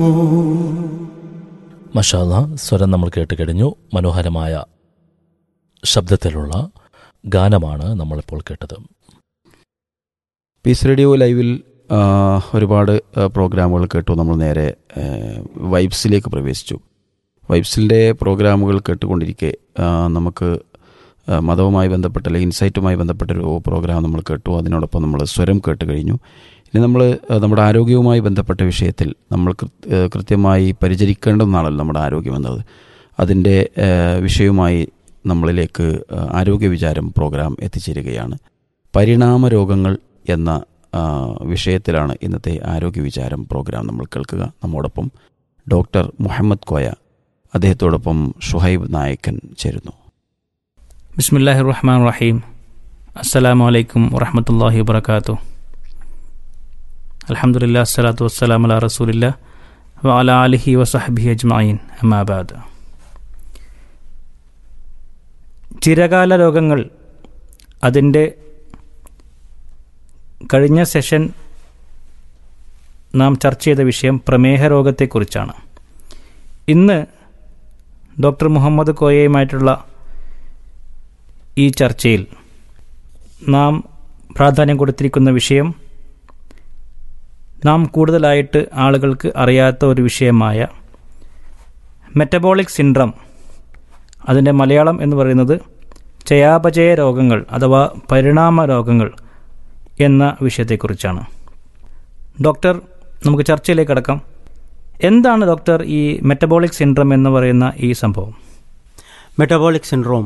മഷാല സ്വരം നമ്മൾ കേട്ട് കഴിഞ്ഞു മനോഹരമായ ശബ്ദത്തിലുള്ള ഗാനമാണ് നമ്മളിപ്പോൾ കേട്ടത് പീസ് റേഡിയോ ലൈവിൽ ആ, ഒരുപാട് ആ, പ്രോഗ്രാമുകൾ കേട്ടു നമ്മൾ നേരെ ആ, വൈബ്സിലേക്ക് പ്രവേശിച്ചു വൈബ്സിൻ്റെ പ്രോഗ്രാമുകൾ കേട്ടുകൊണ്ടിരിക്കെ ആ, നമുക്ക് ആ, മതവുമായി ബന്ധപ്പെട്ട അല്ലെങ്കിൽ ഇൻസൈറ്റുമായി ബന്ധപ്പെട്ട ഒരു പ്രോഗ്രാം നമ്മൾ കേട്ടു അതിനോടൊപ്പം നമ്മൾ സ്വരം കേട്ട് കഴിഞ്ഞു ഇനി നമ്മൾ ആ, നമ്മുടെ ആരോഗ്യവുമായി ബന്ധപ്പെട്ട വിഷയത്തിൽ നമ്മൾ കൃ- ആ, കൃത്യമായി പരിചരിക്കേണ്ട ഒന്നാണല്ലോ നമ്മുടെ ആരോഗ്യം എന്നത് അതിൻ്റെ ആ, വിഷയവുമായി നമ്മളിലേക്ക് ആ, ആരോഗ്യ വിചാരം പ്രോഗ്രാം എത്തിച്ചേരുകയാണ് പരിണാമ രോഗങ്ങൾ എന്ന ആ, വിഷയത്തിലാണ് ഇന്നത്തെ ആരോഗ്യ വിചാരം പ്രോഗ്രാം നമ്മൾ കേൾക്കുക നമ്മോടൊപ്പം ഡോക്ടർ മുഹമ്മദ് കോയ അദ്ദേഹത്തോടൊപ്പം ഷുഹൈബ് നായക്കൻ ചേരുന്നു ബിസ്മില്ലാഹി റഹ്മാൻ റഹീം അസ്സലാമു അലൈക്കും വറഹമത്തല്ലാഹി വബർക്കാത്തു അൽഹംദുലില്ലാ അസ്സലാത്തു വസ്സലാം അലാ റസൂലില്ല വ അല അലിഹി വസഹബി അജ്മഈൻ അമാബാദ് ചിരകാല രോഗങ്ങൾ അതിൻ്റെ കഴിഞ്ഞ സെഷൻ നാം ചർച്ച ചെയ്ത വിഷയം പ്രമേഹ രോഗത്തെക്കുറിച്ചാണ് ഇന്ന് ഡോക്ടർ മുഹമ്മദ് കോയയുമായിട്ടുള്ള ഈ ചർച്ചയിൽ നാം പ്രാധാന്യം കൊടുത്തിരിക്കുന്ന വിഷയം നാം കൂടുതലായിട്ട് ആളുകൾക്ക് അറിയാത്ത ഒരു വിഷയമായ മെറ്റബോളിക് സിൻഡ്രം അതിൻ്റെ മലയാളം എന്ന് പറയുന്നത് ചയാപചയ രോഗങ്ങൾ അഥവാ പരിണാമ രോഗങ്ങൾ എന്ന വിഷയത്തെക്കുറിച്ചാണ് ഡോക്ടർ നമുക്ക് ചർച്ചയിലേക്ക് കടക്കാം എന്താണ് ഡോക്ടർ ഈ മെറ്റബോളിക് സിൻഡ്രം എന്ന് പറയുന്ന ഈ സംഭവം മെറ്റബോളിക് സിൻഡ്രോം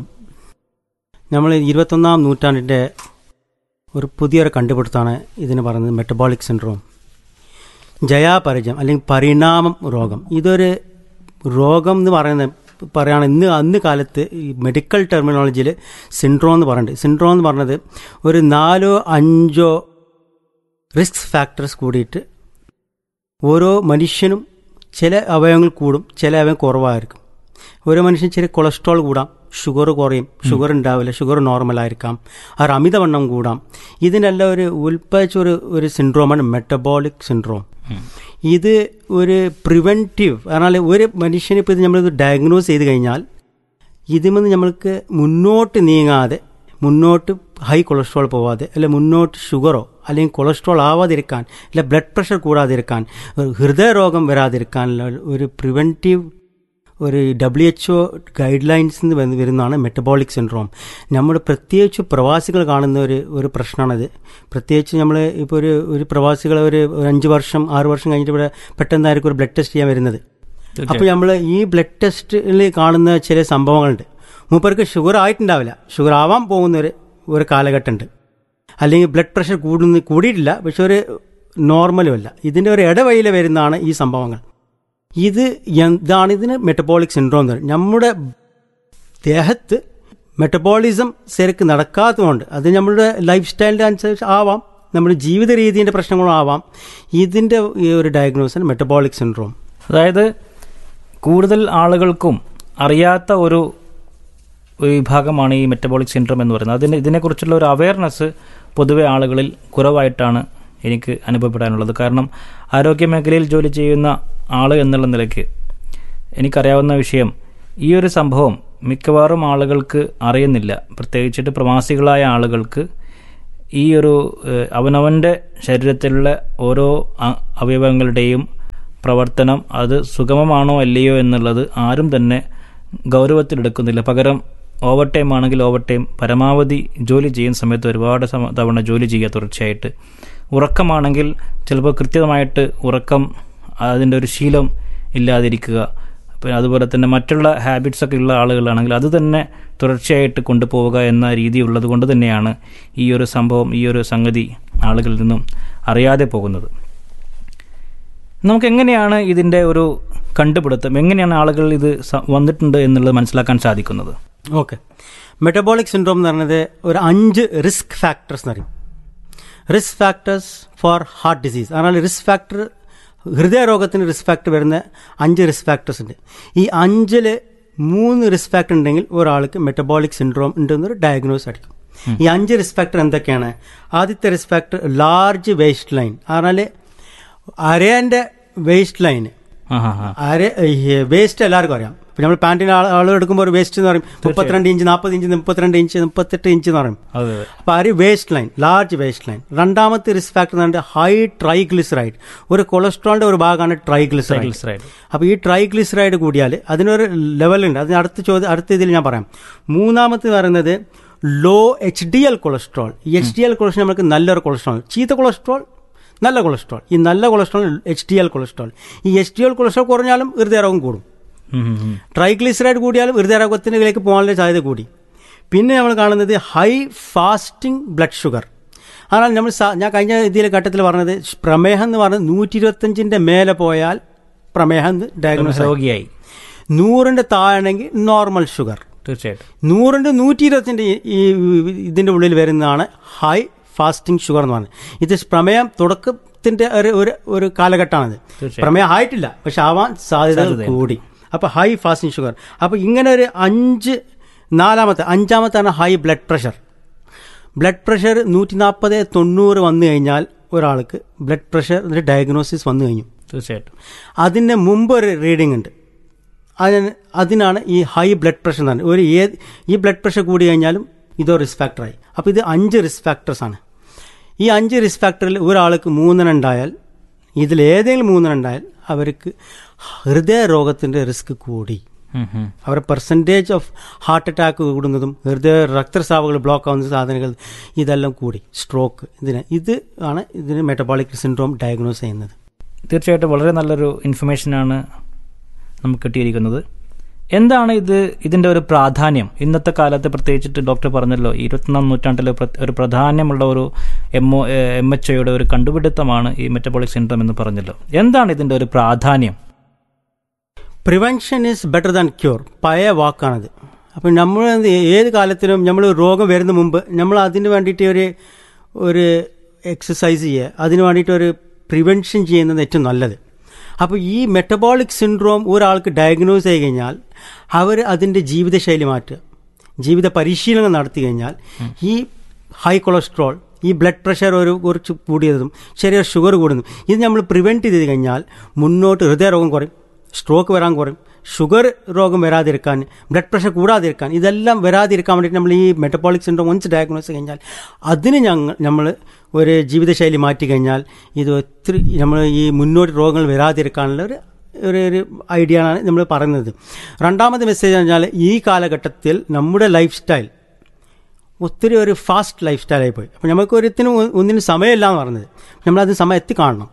നമ്മൾ ഇരുപത്തൊന്നാം നൂറ്റാണ്ടിൻ്റെ ഒരു പുതിയൊരു കണ്ടുപിടുത്തമാണ് ഇതിന് പറയുന്നത് മെറ്റബോളിക് സിൻഡ്രോം ജയാപരിചയം അല്ലെങ്കിൽ പരിണാമം രോഗം ഇതൊരു രോഗം എന്ന് പറയുന്നത് പറയുകയാണ് ഇന്ന് അന്ന് കാലത്ത് ഈ മെഡിക്കൽ ടെർമിനോളജിയിൽ സിൻഡ്രോം എന്ന് പറയുന്നുണ്ട് സിൻഡ്രോം എന്ന് പറഞ്ഞത് ഒരു നാലോ അഞ്ചോ റിസ്ക് ഫാക്ടേഴ്സ് കൂടിയിട്ട് ഓരോ മനുഷ്യനും ചില അവയവങ്ങൾ കൂടും ചില അവയവം കുറവായിരിക്കും ഓരോ മനുഷ്യൻ ചെറിയ കൊളസ്ട്രോൾ കൂടാം ഷുഗർ കുറയും ഷുഗർ ഉണ്ടാവില്ല ഷുഗർ നോർമൽ ആയിരിക്കാം ആ അമിതവണ്ണം കൂടാം ഇതിനെല്ലാം ഒരു ഉൽപ്പതിച്ച ഒരു ഒരു സിൻഡ്രോമാണ് മെറ്റബോളിക് സിൻഡ്രോം ഇത് ഒരു പ്രിവെൻറ്റീവ് എന്നാൽ ഒരു മനുഷ്യന് ഇപ്പോൾ ഇത് നമ്മളിത് ഡയഗ്നോസ് ചെയ്ത് കഴിഞ്ഞാൽ ഇതിമെന്ന് നമ്മൾക്ക് മുന്നോട്ട് നീങ്ങാതെ മുന്നോട്ട് ഹൈ കൊളസ്ട്രോൾ പോവാതെ അല്ലെ മുന്നോട്ട് ഷുഗറോ അല്ലെങ്കിൽ കൊളസ്ട്രോൾ ആവാതിരിക്കാൻ അല്ലെ ബ്ലഡ് പ്രഷർ കൂടാതിരിക്കാൻ ഒരു ഹൃദയരോഗം വരാതിരിക്കാനുള്ള ഒരു പ്രിവെൻറ്റീവ് ഒരു W H O guidelines നിന്ന് വരുന്നതാണ് മെറ്റബോളിക് സിൻഡ്രോം നമ്മൾ പ്രത്യേകിച്ച് പ്രവാസികൾ കാണുന്ന ഒരു ഒരു പ്രശ്നമാണിത് പ്രത്യേകിച്ച് നമ്മൾ ഇപ്പോൾ ഒരു ഒരു പ്രവാസികൾ ഒരു ഒരു അഞ്ച് വർഷം ആറ് വർഷം കഴിഞ്ഞിട്ട് ഇവിടെ പെട്ടെന്നായിരിക്കും ഒരു ബ്ലഡ് ടെസ്റ്റ് ചെയ്യാൻ വരുന്നത് അപ്പോൾ നമ്മൾ ഈ ബ്ലഡ് ടെസ്റ്റിൽ കാണുന്ന ചില സംഭവങ്ങളുണ്ട് മൂപ്പർക്ക് ഷുഗർ ആയിട്ടുണ്ടാവില്ല ഷുഗർ ആവാൻ പോകുന്ന ഒരു ഒരു കാലഘട്ടമുണ്ട് അല്ലെങ്കിൽ ബ്ലഡ് പ്രഷർ കൂടുന്ന കൂടിയിട്ടില്ല പക്ഷെ ഒരു നോർമലും അല്ല ഇതിൻ്റെ ഒരു ഇടവഴിയിൽ വരുന്നതാണ് ഈ സംഭവങ്ങൾ ഇത് എന്താണ് ഇതിന് മെറ്റബോളിക് സിൻഡ്രോം എന്ന് പറയുന്നത് നമ്മുടെ ദേഹത്ത് മെറ്റബോളിസം ശരിക്ക് നടക്കാത്തതുകൊണ്ട് അത് നമ്മുടെ ലൈഫ് സ്റ്റൈലിൻ്റെ അനുസരിച്ച് ആവാം നമ്മുടെ ജീവിത രീതിൻ്റെ പ്രശ്നങ്ങളും ആവാം ഇതിൻ്റെ ഈ ഒരു ഡയഗ്നോസിന് മെറ്റബോളിക് സിൻഡ്രോം അതായത് കൂടുതൽ ആളുകൾക്കും അറിയാത്ത ഒരു ഒരു വിഭാഗമാണ് ഈ മെറ്റബോളിക് സിൻഡ്രം എന്ന് പറയുന്നത് അതിന് ഇതിനെക്കുറിച്ചുള്ള ഒരു അവയർനെസ് പൊതുവെ ആളുകളിൽ കുറവായിട്ടാണ് എനിക്ക് അനുഭവപ്പെടാനുള്ളത് കാരണം ആരോഗ്യ മേഖലയിൽ ജോലി ചെയ്യുന്ന ആൾ എന്നുള്ള നിലയ്ക്ക് എനിക്കറിയാവുന്ന വിഷയം ഈ ഒരു സംഭവം മിക്കവാറും ആളുകൾക്ക് അറിയുന്നില്ല പ്രത്യേകിച്ചിട്ട് പ്രവാസികളായ ആളുകൾക്ക് ഈ ഒരു ഏഹ്, അവനവൻ്റെ ശരീരത്തിലുള്ള ഓരോ അ- അവയവങ്ങളുടെയും പ്രവർത്തനം അത് സുഗമമാണോ അല്ലയോ എന്നുള്ളത് ആരും തന്നെ ഗൗരവത്തിലെടുക്കുന്നില്ല പകരം ഓവർ ടൈം ആണെങ്കിൽ ഓവർ ടൈം പരമാവധി ജോലി ചെയ്യുന്ന സമയത്ത് ഒരുപാട് സമ- തവണ ജോലി ചെയ്യുക തുടർച്ചയായിട്ട് ഉറക്കമാണെങ്കിൽ ചിലപ്പോൾ കൃത്യമായിട്ട് ഉറക്കം അതിൻ്റെ ഒരു ശീലം ഇല്ലാതിരിക്കുക പിന്നെ അതുപോലെ തന്നെ മറ്റുള്ള ഹാബിറ്റ്സ് ഒക്കെ ഉള്ള ആളുകളാണെങ്കിൽ അത് തന്നെ തുടർച്ചയായിട്ട് കൊണ്ടുപോവുക എന്ന രീതി ഉള്ളത് കൊണ്ട് തന്നെയാണ് ഈ ഒരു സംഭവം ഈ ഒരു സംഗതി ആളുകളിൽ നിന്നും അറിയാതെ പോകുന്നത് നമുക്ക് എങ്ങനെയാണ് ഇതിൻ്റെ ഒരു കണ്ടുപിടുത്തം എങ്ങനെയാണ് ആളുകൾ ഇത് സ- വന്നിട്ടുണ്ട് എന്നുള്ളത് മനസ്സിലാക്കാൻ സാധിക്കുന്നത് ഓക്കെ മെറ്റബോളിക് സിൻഡ്രോം എന്ന് പറയുന്നത് ഒരു അഞ്ച് റിസ്ക് ഫാക്ടേഴ്സ് എന്ന് പറയും risk factors for heart disease അതിനാൽ റിസ്ക് ഫാക്ടർ ഹൃദയരോഗത്തിന് റിസ്ക് ഫാക്ടർ വരുന്ന അഞ്ച് റിസ്ക് ഫാക്ടേഴ്സ് ഉണ്ട് ഈ അഞ്ചിൽ മൂന്ന് റിസ്ക് ഫാക്ടർ ഉണ്ടെങ്കിൽ ഒരാൾക്ക് മെറ്റബോളിക് സിൻഡ്രോം ഉണ്ടെന്നൊരു ഡയഗ്നോസ് അടിക്കും ഈ അഞ്ച് റിസ്ക് ഫാക്ടർ എന്തൊക്കെയാണ് ആദ്യത്തെ risk factor large waste waistline പറഞ്ഞാൽ അരേൻ്റെ വേസ്റ്റ് ലൈൻ ആ ഹാ ഹാ ആര് വേസ്റ്റ് എല്ലാവർക്കും അറിയാം ഇപ്പം നമ്മൾ പാൻറ്റിന് ആൾ എടുക്കുമ്പോൾ ഒരു വേസ്റ്റ് എന്ന് പറയും മുപ്പത്തിരണ്ട് ഇഞ്ച് നാൽപ്പത് ഇഞ്ച് മുപ്പത്തിരണ്ട് ഇഞ്ച് മുപ്പത്തെട്ട് ഇഞ്ച് എന്ന് പറയും അതെ അതെ അപ്പോൾ ആര് waist line large waste line രണ്ടാമത്തെ റിസ്ക് ഫാക്ടർ എന്ന് പറഞ്ഞാൽ ഹൈ ട്രൈഗ്ലിസറൈഡ് ഒരു കൊളസ്ട്രോളിന്റെ ഒരു ഭാഗമാണ് ട്രൈഗ്ലിസറൈഡ് ട്രൈഗ്ലിസറൈഡ് അപ്പോൾ ഈ ട്രൈഗ്ലിസറൈഡ് കൂടിയാൽ അതിനൊരു ലെവലുണ്ട് അതിന് അടുത്ത ചോദ്യം അടുത്ത ഇതിൽ ഞാൻ പറയാം മൂന്നാമത്തെ പറയുന്നത് low H D L cholesterol ഈ എച്ച് ഡി എൽ കൊളസ്ട്രോൾ നമുക്ക് നല്ലൊരു കൊളസ്ട്രോൾ ചീത്ത കൊളസ്ട്രോൾ നല്ല കൊളസ്ട്രോൾ ഈ നല്ല cholesterol H D L cholesterol ഈ എച്ച് ഡി എൽ കൊളസ്ട്രോൾ കുറഞ്ഞാലും ഹൃദയരോഗം കൂടും ട്രൈഗ്ലിസറൈഡ് കൂടിയാലും ഹൃദയരോഗത്തിലേക്ക് പോകാനുള്ള സാധ്യത കൂടി പിന്നെ നമ്മൾ കാണുന്നത് ഹൈ ഫാസ്റ്റിംഗ് ബ്ലഡ് ഷുഗർ ஆனால் നമ്മൾ സാ- ഞാൻ കഴിഞ്ഞ ഇതിലെ ഘട്ടത്തിൽ പറഞ്ഞത് പ്രമേഹം എന്ന് പറഞ്ഞത് നൂറ്റി ഇരുപത്തഞ്ചിൻ്റെ മേലെ പോയാൽ പ്രമേഹം എന്ന് ഡയഗ്നോസ് ആയി. രോഗിയായി നൂറിൻ്റെ താഴെയാണെങ്കിൽ നോർമൽ ഷുഗർ തീർച്ചയായിട്ടും നൂറിൻ്റെ നൂറ്റി ഇരുപത്തിൻ്റെ ഈ ഇതിൻ്റെ ഉള്ളിൽ വരുന്നതാണ് ഹൈ ഫാസ്റ്റിംഗ് ഷുഗർ എന്ന് പറയുന്നത് ഇത് പ്രമേയം തുടക്കത്തിൻ്റെ ഒരു ഒരു ഒരു കാലഘട്ടമാണിത് തീർച്ചയായും. പ്രമേയം ആയിട്ടില്ല പക്ഷെ ആവാൻ സാധ്യത സാധ്യതയുണ്ട്. കൂടി അപ്പോൾ ഹൈ ഫാസ്റ്റിംഗ് ഷുഗർ അപ്പോൾ ഇങ്ങനെ ഒരു അഞ്ച് നാലാമത്തെ അഞ്ചാമത്താണ് high blood pressure blood pressure നൂറ്റി നാൽപ്പത് തൊണ്ണൂറ് വന്നു കഴിഞ്ഞാൽ ഒരാൾക്ക് ബ്ലഡ് പ്രഷർ ഡയഗ്നോസിസ് വന്നു കഴിഞ്ഞു തീർച്ചയായിട്ടും അതിന് മുമ്പ് ഒരു റീഡിംഗ് ഉണ്ട് അതിന് അതിനാണ് ഈ ഹൈ ബ്ലഡ് പ്രഷർ എന്ന് പറയുന്നത് ഒരു ഏത് ഈ ബ്ലഡ് പ്രഷർ കൂടി കഴിഞ്ഞാലും ഇതോ റിസ്ക് ഫാക്ടറായി അപ്പോൾ ഇത് അഞ്ച് റിസ്ക് ഫാക്ടേഴ്സാണ് ഈ അഞ്ച് റിസ്ക് ഫാക്ടറിൽ ഒരാൾക്ക് മൂന്നെണ്ണം ഉണ്ടായാൽ ഇതിൽ ഏതെങ്കിലും മൂന്നെണ്ണം ഉണ്ടായാൽ അവർക്ക് ഹൃദയ രോഗത്തിൻ്റെ റിസ്ക് കൂടി ഉം, ഉം. അവരുടെ പെർസെൻറ്റേജ് ഓഫ് ഹാർട്ട് അറ്റാക്ക് കൂടുന്നതും ഹൃദയ രക്തസ്രാവകൾ ബ്ലോക്ക് ആവുന്ന സാധനങ്ങൾ ഇതെല്ലാം കൂടി സ്ട്രോക്ക് ഇതിന് ഇത് ആണ് ഇതിന് മെറ്റബോളിക് സിൻഡ്രോം ഡയഗ്നോസ് ചെയ്യുന്നത് തീർച്ചയായിട്ടും വളരെ നല്ലൊരു ഇൻഫർമേഷനാണ് നമുക്ക് കിട്ടിയിരിക്കുന്നത് എന്താണ് ഇത് ഇതിൻ്റെ ഒരു പ്രാധാന്യം ഇന്നത്തെ കാലത്ത് പ്രത്യേകിച്ചിട്ട് ഡോക്ടർ പറഞ്ഞല്ലോ ഈ ഇരുപത്തൊന്നാം നൂറ്റാണ്ടിലെ പ്ര- ഒരു പ്രാധാന്യമുള്ള ഒരു എം ഒ എം എച്ച് ഒയുടെ ഒരു കണ്ടുപിടുത്തമാണ് ഈ മെറ്റബോളിക് സിൻഡ്രം എന്ന് പറഞ്ഞല്ലോ എന്താണ് ഇതിൻ്റെ ഒരു പ്രാധാന്യം prevention is better than cure പഴയ വാക്കാണത് അപ്പം നമ്മൾ എന്ത് ഏത് കാലത്തിലും നമ്മൾ രോഗം വരുന്ന മുമ്പ് നമ്മൾ അതിന് വേണ്ടിയിട്ട് ഒരു ഒരു എക്സസൈസ് ചെയ്യുക അതിന് വേണ്ടിയിട്ട് ഒരു പ്രിവെൻഷൻ ചെയ്യുന്നത് ഏറ്റവും നല്ലത് അപ്പോൾ ഈ മെറ്റബോളിക് സിൻഡ്രോം ഒരാൾക്ക് ഡയഗ്നോസ് ചെയ്ത് കഴിഞ്ഞാൽ അവർ അതിൻ്റെ ജീവിതശൈലി മാറ്റുക ജീവിത പരിശീലനം നടത്തി കഴിഞ്ഞാൽ ഈ ഹൈ കൊളസ്ട്രോൾ ഈ ബ്ലഡ് പ്രഷർ ഒരു കുറച്ച് കൂടിയതും ചെറിയ ഷുഗർ കൂടുന്നതും ഇത് നമ്മൾ പ്രിവെൻറ്റ് ചെയ്ത് കഴിഞ്ഞാൽ മുന്നോട്ട് ഹൃദയരോഗം കുറയും സ്ട്രോക്ക് വരാൻ കുറയും ഷുഗർ രോഗം വരാതിരിക്കാൻ ബ്ലഡ് പ്രഷർ കൂടാതിരിക്കാൻ ഇതെല്ലാം വരാതിരിക്കാൻ വേണ്ടിയിട്ട് നമ്മൾ ഈ മെറ്റബോളിക് സിൻഡ്രോം ഒന്നിച്ച് ഡയഗ്നോസ് കഴിഞ്ഞാൽ അതിന് ഞങ്ങൾ നമ്മൾ ഒരു ജീവിതശൈലി മാറ്റി കഴിഞ്ഞാൽ ഇത് ഒത്തിരി നമ്മൾ ഈ മുന്നോട്ട് രോഗങ്ങൾ വരാതിരിക്കാനുള്ള ഒരു ഒരു ഒരു ഐഡിയ ആണ് നമ്മൾ പറയുന്നത് രണ്ടാമത്തെ മെസ്സേജ് എന്ന് പറഞ്ഞാൽ ഈ കാലഘട്ടത്തിൽ നമ്മുടെ ലൈഫ് സ്റ്റൈൽ ഒത്തിരി ഒരു ഫാസ്റ്റ് ലൈഫ് സ്റ്റൈലായി പോയി അപ്പോൾ നമുക്ക് ഒരിത്തിനും ഒന്നിനും സമയമില്ല എന്ന് പറഞ്ഞത് നമ്മളത് സമയം എത്തി കാണണം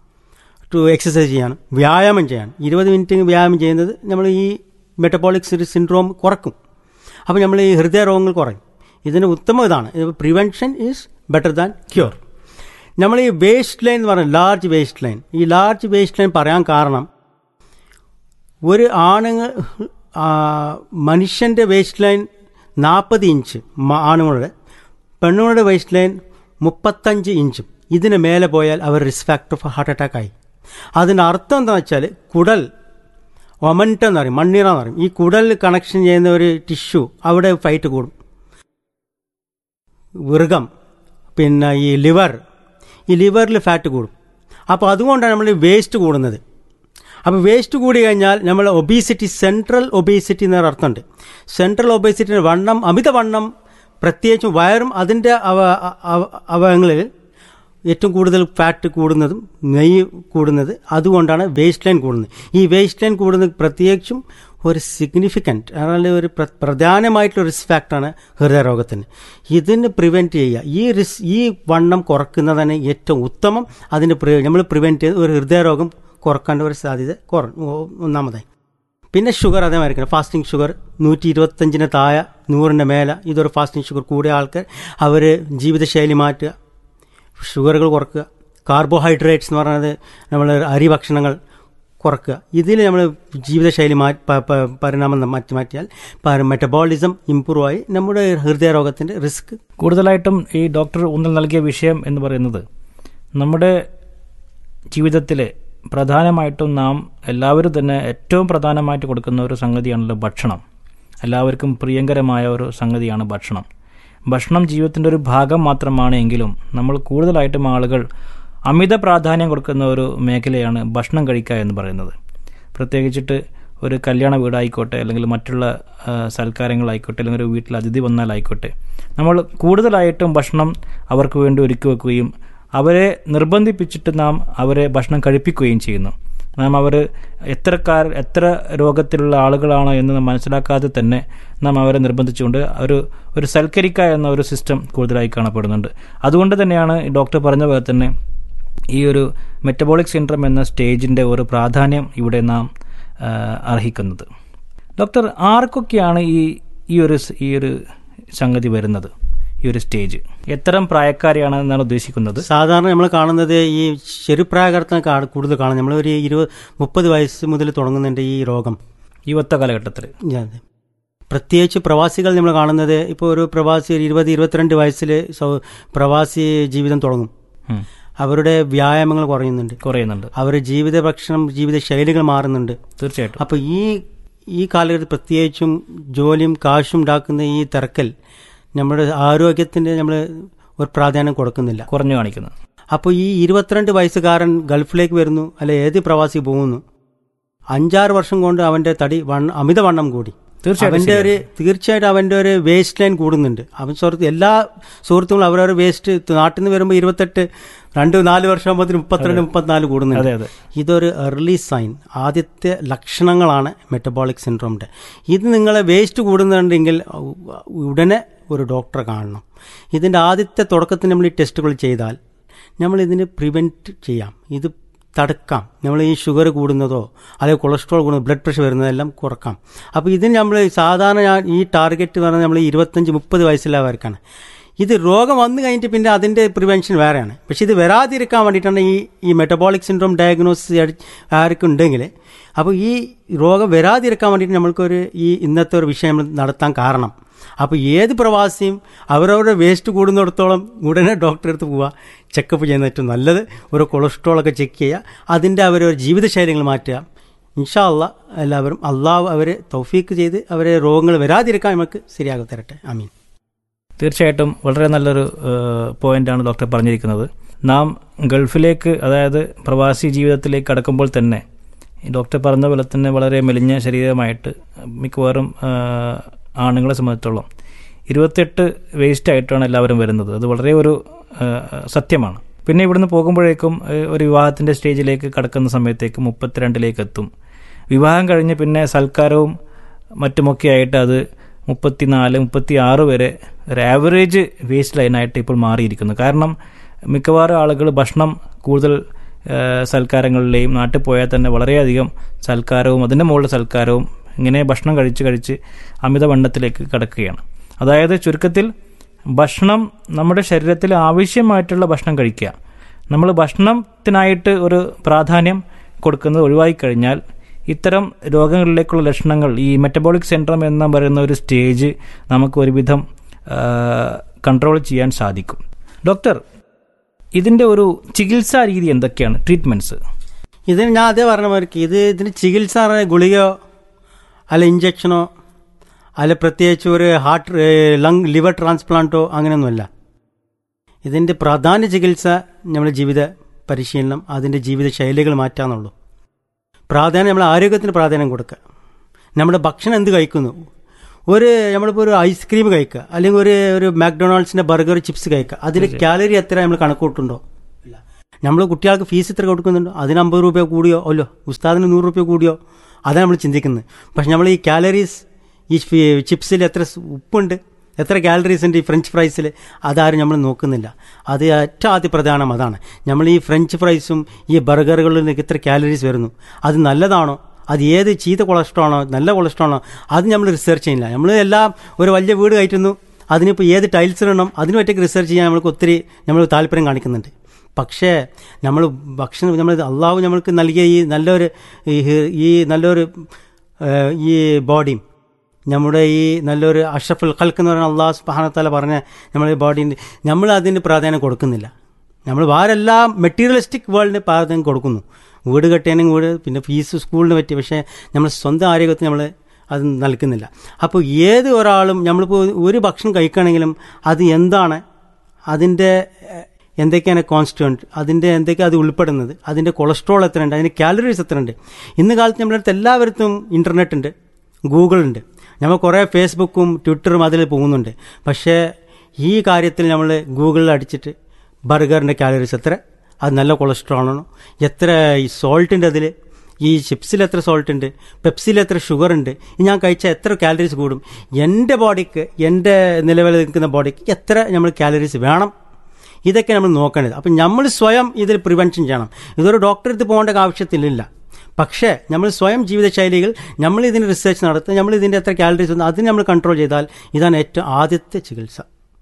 ടു എക്സസൈസ് ചെയ്യാനും വ്യായാമം ചെയ്യാനും ഇരുപത് മിനിറ്റ് വ്യായാമം ചെയ്യുന്നത് നമ്മൾ ഈ മെറ്റബോളിക് സിൻഡ്രോം കുറക്കും അപ്പോൾ നമ്മൾ ഈ ഹൃദയരോഗങ്ങൾ കുറയും ഇതിന് ഉത്തമ ഇതാണ് prevention is better than cure നമ്മൾ ഈ വേസ്റ്റ് ലൈൻ എന്ന് പറയുന്നത് ലാർജ് വേസ്റ്റ് ലൈൻ ഈ ലാർജ് വേസ്റ്റ് ലൈൻ പറയാൻ കാരണം ഒരു ആണുങ്ങൾ ആ, മനുഷ്യൻ്റെ വേസ്റ്റ് ലൈൻ നാൽപ്പത് ഇഞ്ച് മ- ആണുങ്ങളുടെ പെണ്ണുങ്ങളുടെ വേസ്റ്റ് ലൈൻ മുപ്പത്തഞ്ച് ഇഞ്ചും ഇതിന് മേലെ പോയാൽ അവർ risk factor for heart attack ആയി അതിൻ്റെ അർത്ഥം എന്താണെന്ന് വെച്ചാൽ കുടൽ ഒമൻറ്റം എന്ന് പറയും മണ്ണീറ എന്ന് പറയും ഈ കുടൽ കണക്ഷൻ ചെയ്യുന്ന ഒരു ടിഷ്യൂ അവിടെ ഫൈറ്റ് കൂടും വൃഗം പിന്നെ ഈ ലിവർ ഈ ലിവറിൽ ഫാറ്റ് കൂടും അപ്പോൾ അതുകൊണ്ടാണ് നമ്മൾ വേസ്റ്റ് കൂടുന്നത് അപ്പോൾ വേസ്റ്റ് കൂടി കഴിഞ്ഞാൽ നമ്മൾ ഒബീസിറ്റി സെൻട്രൽ ഒബീസിറ്റി എന്നൊരു അർത്ഥമുണ്ട് സെൻട്രൽ ഒബീസിറ്റി വണ്ണം അമിത വണ്ണം പ്രത്യേകിച്ചും വയറും അതിൻ്റെ അവ അവ- അവയവങ്ങളിൽ ഏറ്റവും കൂടുതൽ ഫാറ്റ് കൂടുന്നതും നെയ്യ് കൂടുന്നത് അതുകൊണ്ടാണ് വേസ്റ്റ് ലൈൻ കൂടുന്നത് ഈ വേസ്റ്റ് ലൈൻ കൂടുന്നത് പ്രത്യേകിച്ചും ഒരു സിഗ്നിഫിക്കൻറ്റ് അതായത് ഒരു പ്ര- പ്രധാനമായിട്ടുള്ള റിസ്ക് ഫാക്ടറാണ് ഹൃദയരോഗത്തിന് ഇതിന് പ്രിവെൻറ്റ് ചെയ്യുക ഈ റിസ് ഈ വണ്ണം കുറക്കുന്നതാണ് ഏറ്റവും ഉത്തമം അതിന് നമ്മൾ പ്രിവെൻറ്റ് ചെയ്ത് ഒരു ഹൃദയരോഗം കുറക്കേണ്ട ഒരു സാധ്യത കുറ ഒന്നാമതായി പിന്നെ ഷുഗർ അതേമാതിരി ഫാസ്റ്റിംഗ് ഷുഗർ നൂറ്റി ഇരുപത്തഞ്ചിന് താഴെ നൂറിൻ്റെ മേലെ ഇതൊരു ഫാസ്റ്റിംഗ് ഷുഗർ കൂടിയ ആൾക്കാർ അവർ ജീവിതശൈലി മാറ്റുക ഷുഗറുകൾ കുറക്കുക കാർബോഹൈഡ്രേറ്റ്സ് എന്ന് പറയുന്നത് നമ്മൾ അരി ഭക്ഷണങ്ങൾ കുറക്കുക ഇതിൽ നമ്മൾ ജീവിതശൈലി മാറ്റി പ- പ- പരിണാമം മാറ്റി മാറ്റിയാൽ മെറ്റബോളിസം ഇമ്പ്രൂവ് ആയി നമ്മുടെ ഹൃദയരോഗത്തിൻ്റെ റിസ്ക് കൂടുതലായിട്ടും ഈ ഡോക്ടർ ഊന്നൽ നൽകിയ വിഷയം എന്ന് പറയുന്നത് നമ്മുടെ ജീവിതത്തിൽ പ്രധാനമായിട്ടും നാം എല്ലാവരും തന്നെ ഏറ്റവും പ്രധാനമായിട്ട് കൊടുക്കുന്ന ഒരു സംഗതിയാണല്ലോ ഭക്ഷണം എല്ലാവർക്കും പ്രിയങ്കരമായ ഒരു സംഗതിയാണ് ഭക്ഷണം ഭക്ഷണം ജീവിതത്തിൻ്റെ ഒരു ഭാഗം മാത്രമാണ് എങ്കിലും നമ്മൾ കൂടുതലായിട്ടും ആളുകൾ അമിത പ്രാധാന്യം കൊടുക്കുന്ന ഒരു മേഖലയാണ് ഭക്ഷണം കഴിക്കുക എന്ന് പറയുന്നത് പ്രത്യേകിച്ചിട്ട് ഒരു കല്യാണ വീടായിക്കോട്ടെ അല്ലെങ്കിൽ മറ്റുള്ള ആ, സൽക്കാരങ്ങളായിക്കോട്ടെ അല്ലെങ്കിൽ ഒരു വീട്ടിൽ അതിഥി വന്നാലായിക്കോട്ടെ നമ്മൾ കൂടുതലായിട്ടും ഭക്ഷണം അവർക്ക് വേണ്ടി ഒരുക്കി വെക്കുകയും അവരെ നിർബന്ധിപ്പിച്ചിട്ട് നാം അവരെ ഭക്ഷണം കഴിപ്പിക്കുകയും ചെയ്യുന്നു നാം അവർ എത്രക്കാർ എത്ര രോഗത്തിലുള്ള ആളുകളാണോ എന്ന് നാം മനസ്സിലാക്കാതെ തന്നെ നാം അവരെ നിർബന്ധിച്ചുകൊണ്ട് ഒരു ഒരു സൽക്കരിക്ക എന്ന ഒരു സിസ്റ്റം കൂടുതലായി കാണപ്പെടുന്നുണ്ട് അതുകൊണ്ട് തന്നെയാണ് ഈ ഡോക്ടർ പറഞ്ഞ പോലെ തന്നെ ഈ ഒരു മെറ്റബോളിക് സിൻഡ്രം എന്ന സ്റ്റേജിൻ്റെ ഒരു പ്രാധാന്യം ഇവിടെ നാം ആ, അർഹിക്കുന്നത് ഡോക്ടർ ആർക്കൊക്കെയാണ് ഈ ഈ ഒരു സ്- ഈ ഒരു സംഗതി വരുന്നത് ഈ ഒരു സ്റ്റേജ് എത്തരം പ്രായക്കാരെയാണ് എന്നാണ് ഉദ്ദേശിക്കുന്നത് സാധാരണ നമ്മൾ കാണുന്നത് ഈ ചെറുപ്രായക്കാരത്തിന് കാ- കൂടുതൽ കാണുന്നത് നമ്മൾ ഒരു ഇരുപത് മുപ്പത് വയസ്സ് മുതൽ തുടങ്ങുന്നുണ്ട് ഈ രോഗം യുവത്വ കാലഘട്ടത്തിൽ അതെ. പ്രത്യേകിച്ച് പ്രവാസികൾ നമ്മൾ കാണുന്നത് ഇപ്പോൾ ഒരു പ്രവാസി ഒരു ഇരുപത് ഇരുപത്തിരണ്ട് വയസ്സിൽ സൗ- പ്രവാസി ജീവിതം തുടങ്ങും ഉം. അവരുടെ വ്യായാമങ്ങൾ കുറയുന്നുണ്ട് കുറയുന്നുണ്ട് അവരുടെ ജീവിത ഭക്ഷണം ജീവിത ശൈലികൾ മാറുന്നുണ്ട് തീർച്ചയായിട്ടും അപ്പോൾ ഈ ഈ കാലഘട്ടത്തിൽ പ്രത്യേകിച്ചും ജോലിയും കാശും ഉണ്ടാക്കുന്ന ഈ തിരക്കൽ നമ്മുടെ ആരോഗ്യത്തിന് നമ്മൾ ഒരു പ്രാധാന്യം കൊടുക്കുന്നില്ല കുറഞ്ഞു കാണിക്കുന്നത് അപ്പോൾ ഈ ഇരുപത്തിരണ്ട് വയസ്സുകാരൻ ഗൾഫിലേക്ക് വരുന്നു അല്ലെ ഏത് പ്രവാസി പോകുന്നു അഞ്ചാറ് വർഷം കൊണ്ട് അവന്റെ തടി വണ്ണ അമിതവണ്ണം കൂടി തീർച്ചയായിട്ടും അവന്റെ ഒരു തീർച്ചയായിട്ടും അവന്റെ ഒരു വേസ്റ്റ് ലൈൻ കൂടുന്നുണ്ട് അവൻ സുഹൃത്ത് എല്ലാ സുഹൃത്തുക്കളും അവരവരുടെ വേസ്റ്റ് നാട്ടിൽ നിന്ന് വരുമ്പോൾ ഇരുപത്തെട്ട് രണ്ട് നാല് വർഷമാകുമ്പോൾ മുപ്പത്തിരണ്ട് മുപ്പത്തിനാല് കൂടുന്നുണ്ട് അതെ അതെ ഇതൊരു എർലി സൈൻ ആദ്യത്തെ ലക്ഷണങ്ങളാണ് മെറ്റബോളിക് സിൻഡ്രോമിൻ്റെ ഇത് നിങ്ങളെ വേസ്റ്റ് കൂടുന്നുണ്ടെങ്കിൽ ഉടനെ ഒരു ഡോക്ടറെ കാണണം ഇതിൻ്റെ ആദ്യത്തെ തുടക്കത്തിൽ നമ്മൾ ഈ ടെസ്റ്റുകൾ ചെയ്താൽ നമ്മൾ ഇതിന് പ്രിവെൻറ്റ് ചെയ്യാം ഇത് തടുക്കാം നമ്മൾ ഈ ഷുഗർ കൂടുന്നതോ അല്ലെങ്കിൽ കൊളസ്ട്രോൾ കൂടുന്നതോ ബ്ലഡ് പ്രഷർ വരുന്നതെല്ലാം കുറക്കാം അപ്പോൾ ഇതിന് നമ്മൾ സാധാരണ ഞാൻ ഈ ടാർഗറ്റ് പറഞ്ഞാൽ നമ്മൾ ഇരുപത്തഞ്ച് മുപ്പത് വയസ്സുള്ളവർക്കാണ് ഇത് രോഗം വന്നു കഴിഞ്ഞിട്ട് പിന്നെ അതിൻ്റെ പ്രിവെൻഷൻ വേറെയാണ് പക്ഷേ ഇത് വരാതിരിക്കാൻ വേണ്ടിയിട്ടാണ് ഈ ഈ മെറ്റബോളിക് സിൻഡ്രോം ഡയഗ്നോസിസ് ആർക്കുണ്ടെങ്കിൽ അപ്പോൾ ഈ രോഗം വരാതിരിക്കാൻ വേണ്ടിയിട്ട് നമ്മൾക്കൊരു ഈ ഇന്നത്തെ ഒരു വിഷയം നമ്മൾ നടത്താൻ കാരണം അപ്പോൾ ഏത് പ്രവാസിയും അവരവരുടെ വേസ്റ്റ് കൂടുന്നിടത്തോളം ഉടനെ ഡോക്ടറെ അടുത്ത് പോവുക ചെക്കപ്പ് ചെയ്യുന്ന ഏറ്റവും നല്ലത് ഒരു കൊളസ്ട്രോളൊക്കെ ചെക്ക് ചെയ്യുക അതിൻ്റെ അവരൊരു ജീവിതശൈലികൾ മാറ്റുക ഇൻഷാ അള്ളാ എല്ലാവരും അള്ളാഹ് അവരെ തൗഫീക്ക് ചെയ്ത് അവരെ രോഗങ്ങൾ വരാതിരിക്കാൻ നമുക്ക് ശരിയാക്കി തരട്ടെ അമീൻ തീർച്ചയായിട്ടും വളരെ നല്ലൊരു പോയിന്റാണ് ഡോക്ടർ പറഞ്ഞിരിക്കുന്നത് നാം ഗൾഫിലേക്ക് അതായത് പ്രവാസി ജീവിതത്തിലേക്ക് കടക്കുമ്പോൾ തന്നെ ഈ ഡോക്ടർ പറഞ്ഞ പോലെ തന്നെ വളരെ മെലിഞ്ഞ ശരീരമായിട്ട് മിക്കവാറും ആ, ആണുങ്ങളെ സംബന്ധിച്ചോളം ഇരുപത്തെട്ട് വേസ്റ്റ് ആയിട്ടാണ് എല്ലാവരും വരുന്നത് അത് വളരെ ഒരു ആ, സത്യമാണ് പിന്നെ ഇവിടുന്ന് പോകുമ്പോഴേക്കും ഏ, ഒരു വിവാഹത്തിന്റെ സ്റ്റേജിലേക്ക് കടക്കുന്ന സമയത്തേക്ക് മുപ്പത്തിരണ്ടിലേക്ക് എത്തും വിവാഹം കഴിഞ്ഞ് പിന്നെ സൽക്കാരവും മറ്റുമൊക്കെ ആയിട്ട് അത് മുപ്പത്തിനാല് മുപ്പത്തി ആറ് വരെ ഒരു ആവറേജ് വേസ്റ്റ് ലൈനായിട്ട് ഇപ്പോൾ മാറിയിരിക്കുന്നു കാരണം മിക്കവാറും ആളുകൾ ഭക്ഷണം കൂടുതൽ ആ, സൽക്കാരങ്ങളിലെയും നാട്ടിൽ പോയാൽ തന്നെ വളരെയധികം സൽക്കാരവും അതിൻ്റെ മുകളിൽ സൽക്കാരവും ഇങ്ങനെ ഭക്ഷണം കഴിച്ച് കഴിച്ച് അമിതവണ്ണത്തിലേക്ക് കടക്കുകയാണ് അതായത് ചുരുക്കത്തിൽ ഭക്ഷണം നമ്മുടെ ശരീരത്തിൽ ആവശ്യമായിട്ടുള്ള ഭക്ഷണം കഴിക്കുക നമ്മൾ ഭക്ഷണത്തിനായിട്ട് ഒരു പ്രാധാന്യം കൊടുക്കുന്നത് ഒഴിവായി കഴിഞ്ഞാൽ ഇത്തരം രോഗങ്ങളിലേക്കുള്ള ലക്ഷണങ്ങൾ ഈ മെറ്റബോളിക് സിൻഡ്രം എന്ന് പറയുന്ന ഒരു സ്റ്റേജ് നമുക്ക് ഒരുവിധം കൺട്രോൾ ചെയ്യാൻ സാധിക്കും ഡോക്ടർ ഇതിൻ്റെ ഒരു ചികിത്സാ രീതി എന്തൊക്കെയാണ് ട്രീറ്റ്മെൻറ്റ്സ് ഇതിന് ഞാൻ അതേ പറഞ്ഞ മാതിരി ഇത് ഇതിന് ചികിത്സ എന്ന് പറഞ്ഞാൽ ഗുളികയോ അല്ല ഇഞ്ചക്ഷനോ അല്ല പ്രത്യേകിച്ച് ഒരു ഹാർട്ട് ലങ് ലിവർ ട്രാൻസ്പ്ലാന്റോ അങ്ങനെയൊന്നുമല്ല ഇതിൻ്റെ പ്രധാന ചികിത്സ നമ്മുടെ ജീവിത പരിശീലനം അതിൻ്റെ ജീവിത ശൈലികൾ മാറ്റാന്നുള്ളൂ പ്രാധാന്യം നമ്മൾ ആരോഗ്യത്തിന് പ്രാധാന്യം കൊടുക്കുക നമ്മുടെ ഭക്ഷണം എന്ത് കഴിക്കുന്നു ഒരു നമ്മളിപ്പോൾ ഒരു ഐസ്ക്രീം കഴിക്കുക അല്ലെങ്കിൽ ഒരു ഒരു മാക്ഡൊണാൾഡ്സിൻ്റെ ബർഗർ ചിപ്സ് കഴിക്കുക അതിൽ കാലറി എത്ര നമ്മൾ കണക്കൂട്ടുണ്ടോ ഇല്ല നമ്മൾ കുട്ടികൾക്ക് ഫീസ് എത്ര കൊടുക്കുന്നുണ്ടോ അതിന് അമ്പത് രൂപ കൂടിയോ അല്ലോ ഉസ്താദിന് നൂറ് രൂപ കൂടിയോ അതാണ് നമ്മൾ ചിന്തിക്കുന്നത് പക്ഷെ നമ്മൾ ഈ കാലറീസ് ഈ ചിപ്സിൽ എത്ര സ് ഉപ്പുണ്ട് എത്ര കാലറീസ് ഉണ്ട് ഈ ഫ്രഞ്ച് ഫ്രൈസിൽ അതാരും നമ്മൾ നോക്കുന്നില്ല അത് ഏറ്റവും ആദ്യ പ്രധാനം അതാണ് നമ്മൾ ഈ ഫ്രഞ്ച് ഫ്രൈസും ഈ ബർഗറുകളിൽ എത്ര കാലറീസ് വരുന്നു അത് നല്ലതാണോ അത് ഏത് ചീത്ത കൊളസ്ട്രോൾ ആണോ നല്ല കൊളസ്ട്രോൾ ആണോ അത് നമ്മൾ റിസർച്ച് ചെയ്യുന്നില്ല നമ്മൾ എല്ലാം ഒരു വലിയ വീട് കയറ്റുന്നു അതിനിപ്പോൾ ഏത് ടൈൽസ് ഇടണം അതിന് പറ്റിയൊക്കെ റിസർച്ച് ചെയ്യാൻ നമ്മൾക്ക് ഒത്തിരി നമ്മൾ താല്പര്യം കാണിക്കുന്നുണ്ട് പക്ഷേ നമ്മൾ ഭക്ഷണം നമ്മൾ അള്ളാഹു നമ്മൾക്ക് നൽകിയ ഈ നല്ലൊരു ഈ ഹി- ഈ നല്ലൊരു ഏഹ്, ഈ ബോഡിയും നമ്മുടെ ഈ നല്ലൊരു അഷഫുൽ ഖൽക്ക് എന്ന് പറയുന്ന അള്ളാഹു സുബാനത്താല പറഞ്ഞ നമ്മുടെ ബോഡീൻ്റെ നമ്മൾ അതിന് പ്രാധാന്യം കൊടുക്കുന്നില്ല നമ്മൾ വേറെല്ലാം മെറ്റീരിയലിസ്റ്റിക് വേൾഡിന് പ്രാധാന്യം കൊടുക്കുന്നു വീട് കെട്ടിയാണെങ്കിൽ വീട് പിന്നെ ഫീസ് സ്കൂളിന് പറ്റി പക്ഷേ നമ്മൾ സ്വന്തം ആരോഗ്യത്തിന് നമ്മൾ അത് നൽകുന്നില്ല അപ്പോൾ ഏത് ഒരാളും നമ്മളിപ്പോൾ ഒരു ഭക്ഷണം കഴിക്കുകയാണെങ്കിലും അത് എന്താണ് അതിൻ്റെ എന്തൊക്കെയാണ് കോൺസ്റ്റുവൻറ്റ് അതിൻ്റെ എന്തൊക്കെയാണ് അത് ഉൾപ്പെടുന്നത് അതിൻ്റെ കൊളസ്ട്രോൾ എത്രയുണ്ട് അതിൻ്റെ കാലറീസ് എത്രയുണ്ട് ഇന്ന് കാലത്ത് നമ്മുടെ അടുത്ത് എല്ലാവർക്കും ഇൻ്റർനെറ്റ് ഉണ്ട് ഗൂഗിൾ ഉണ്ട് നമ്മൾ കുറേ ഫേസ്ബുക്കും ട്വിറ്ററും അതിൽ പോകുന്നുണ്ട് പക്ഷേ ഈ കാര്യത്തിൽ നമ്മൾ ഗൂഗിളിൽ അടിച്ചിട്ട് ബർഗറിൻ്റെ കാലറീസ് എത്ര അത് നല്ല കൊളസ്ട്രോൾ ആണോ എത്ര ഈ സോൾട്ടിൻ്റെ അതിൽ ഈ ചിപ്സിൽ എത്ര സോൾട്ട് ഉണ്ട് പെപ്സിയിൽ എത്ര ഷുഗർ ഉണ്ട് ഇത് ഞാൻ കഴിച്ചാൽ എത്ര കാലറീസ് കൂടും എൻ്റെ ബോഡിക്ക് എൻ്റെ നിലവിൽ നിൽക്കുന്ന ബോഡിക്ക് എത്ര നമ്മൾ കാലറീസ് വേണം ഇതൊക്കെ നമ്മൾ നോക്കേണ്ടത് അപ്പം നമ്മൾ സ്വയം ഇതിൽ പ്രിവെൻഷൻ ചെയ്യണം ഇതൊരു ഡോക്ടറെ അടുത്ത് പോകേണ്ട ആവശ്യത്തിലില്ല പക്ഷേ നമ്മൾ സ്വയം ജീവിതശൈലികൾ നമ്മൾ ഇതിന് റിസർച്ച് നടത്തുക നമ്മൾ ഇതിൻ്റെ എത്ര കാലറീസ് ഉണ്ട് അതിന് നമ്മൾ കൺട്രോൾ ചെയ്താൽ ഇതാണ് ഏറ്റവും ആദ്യത്തെ ചികിത്സ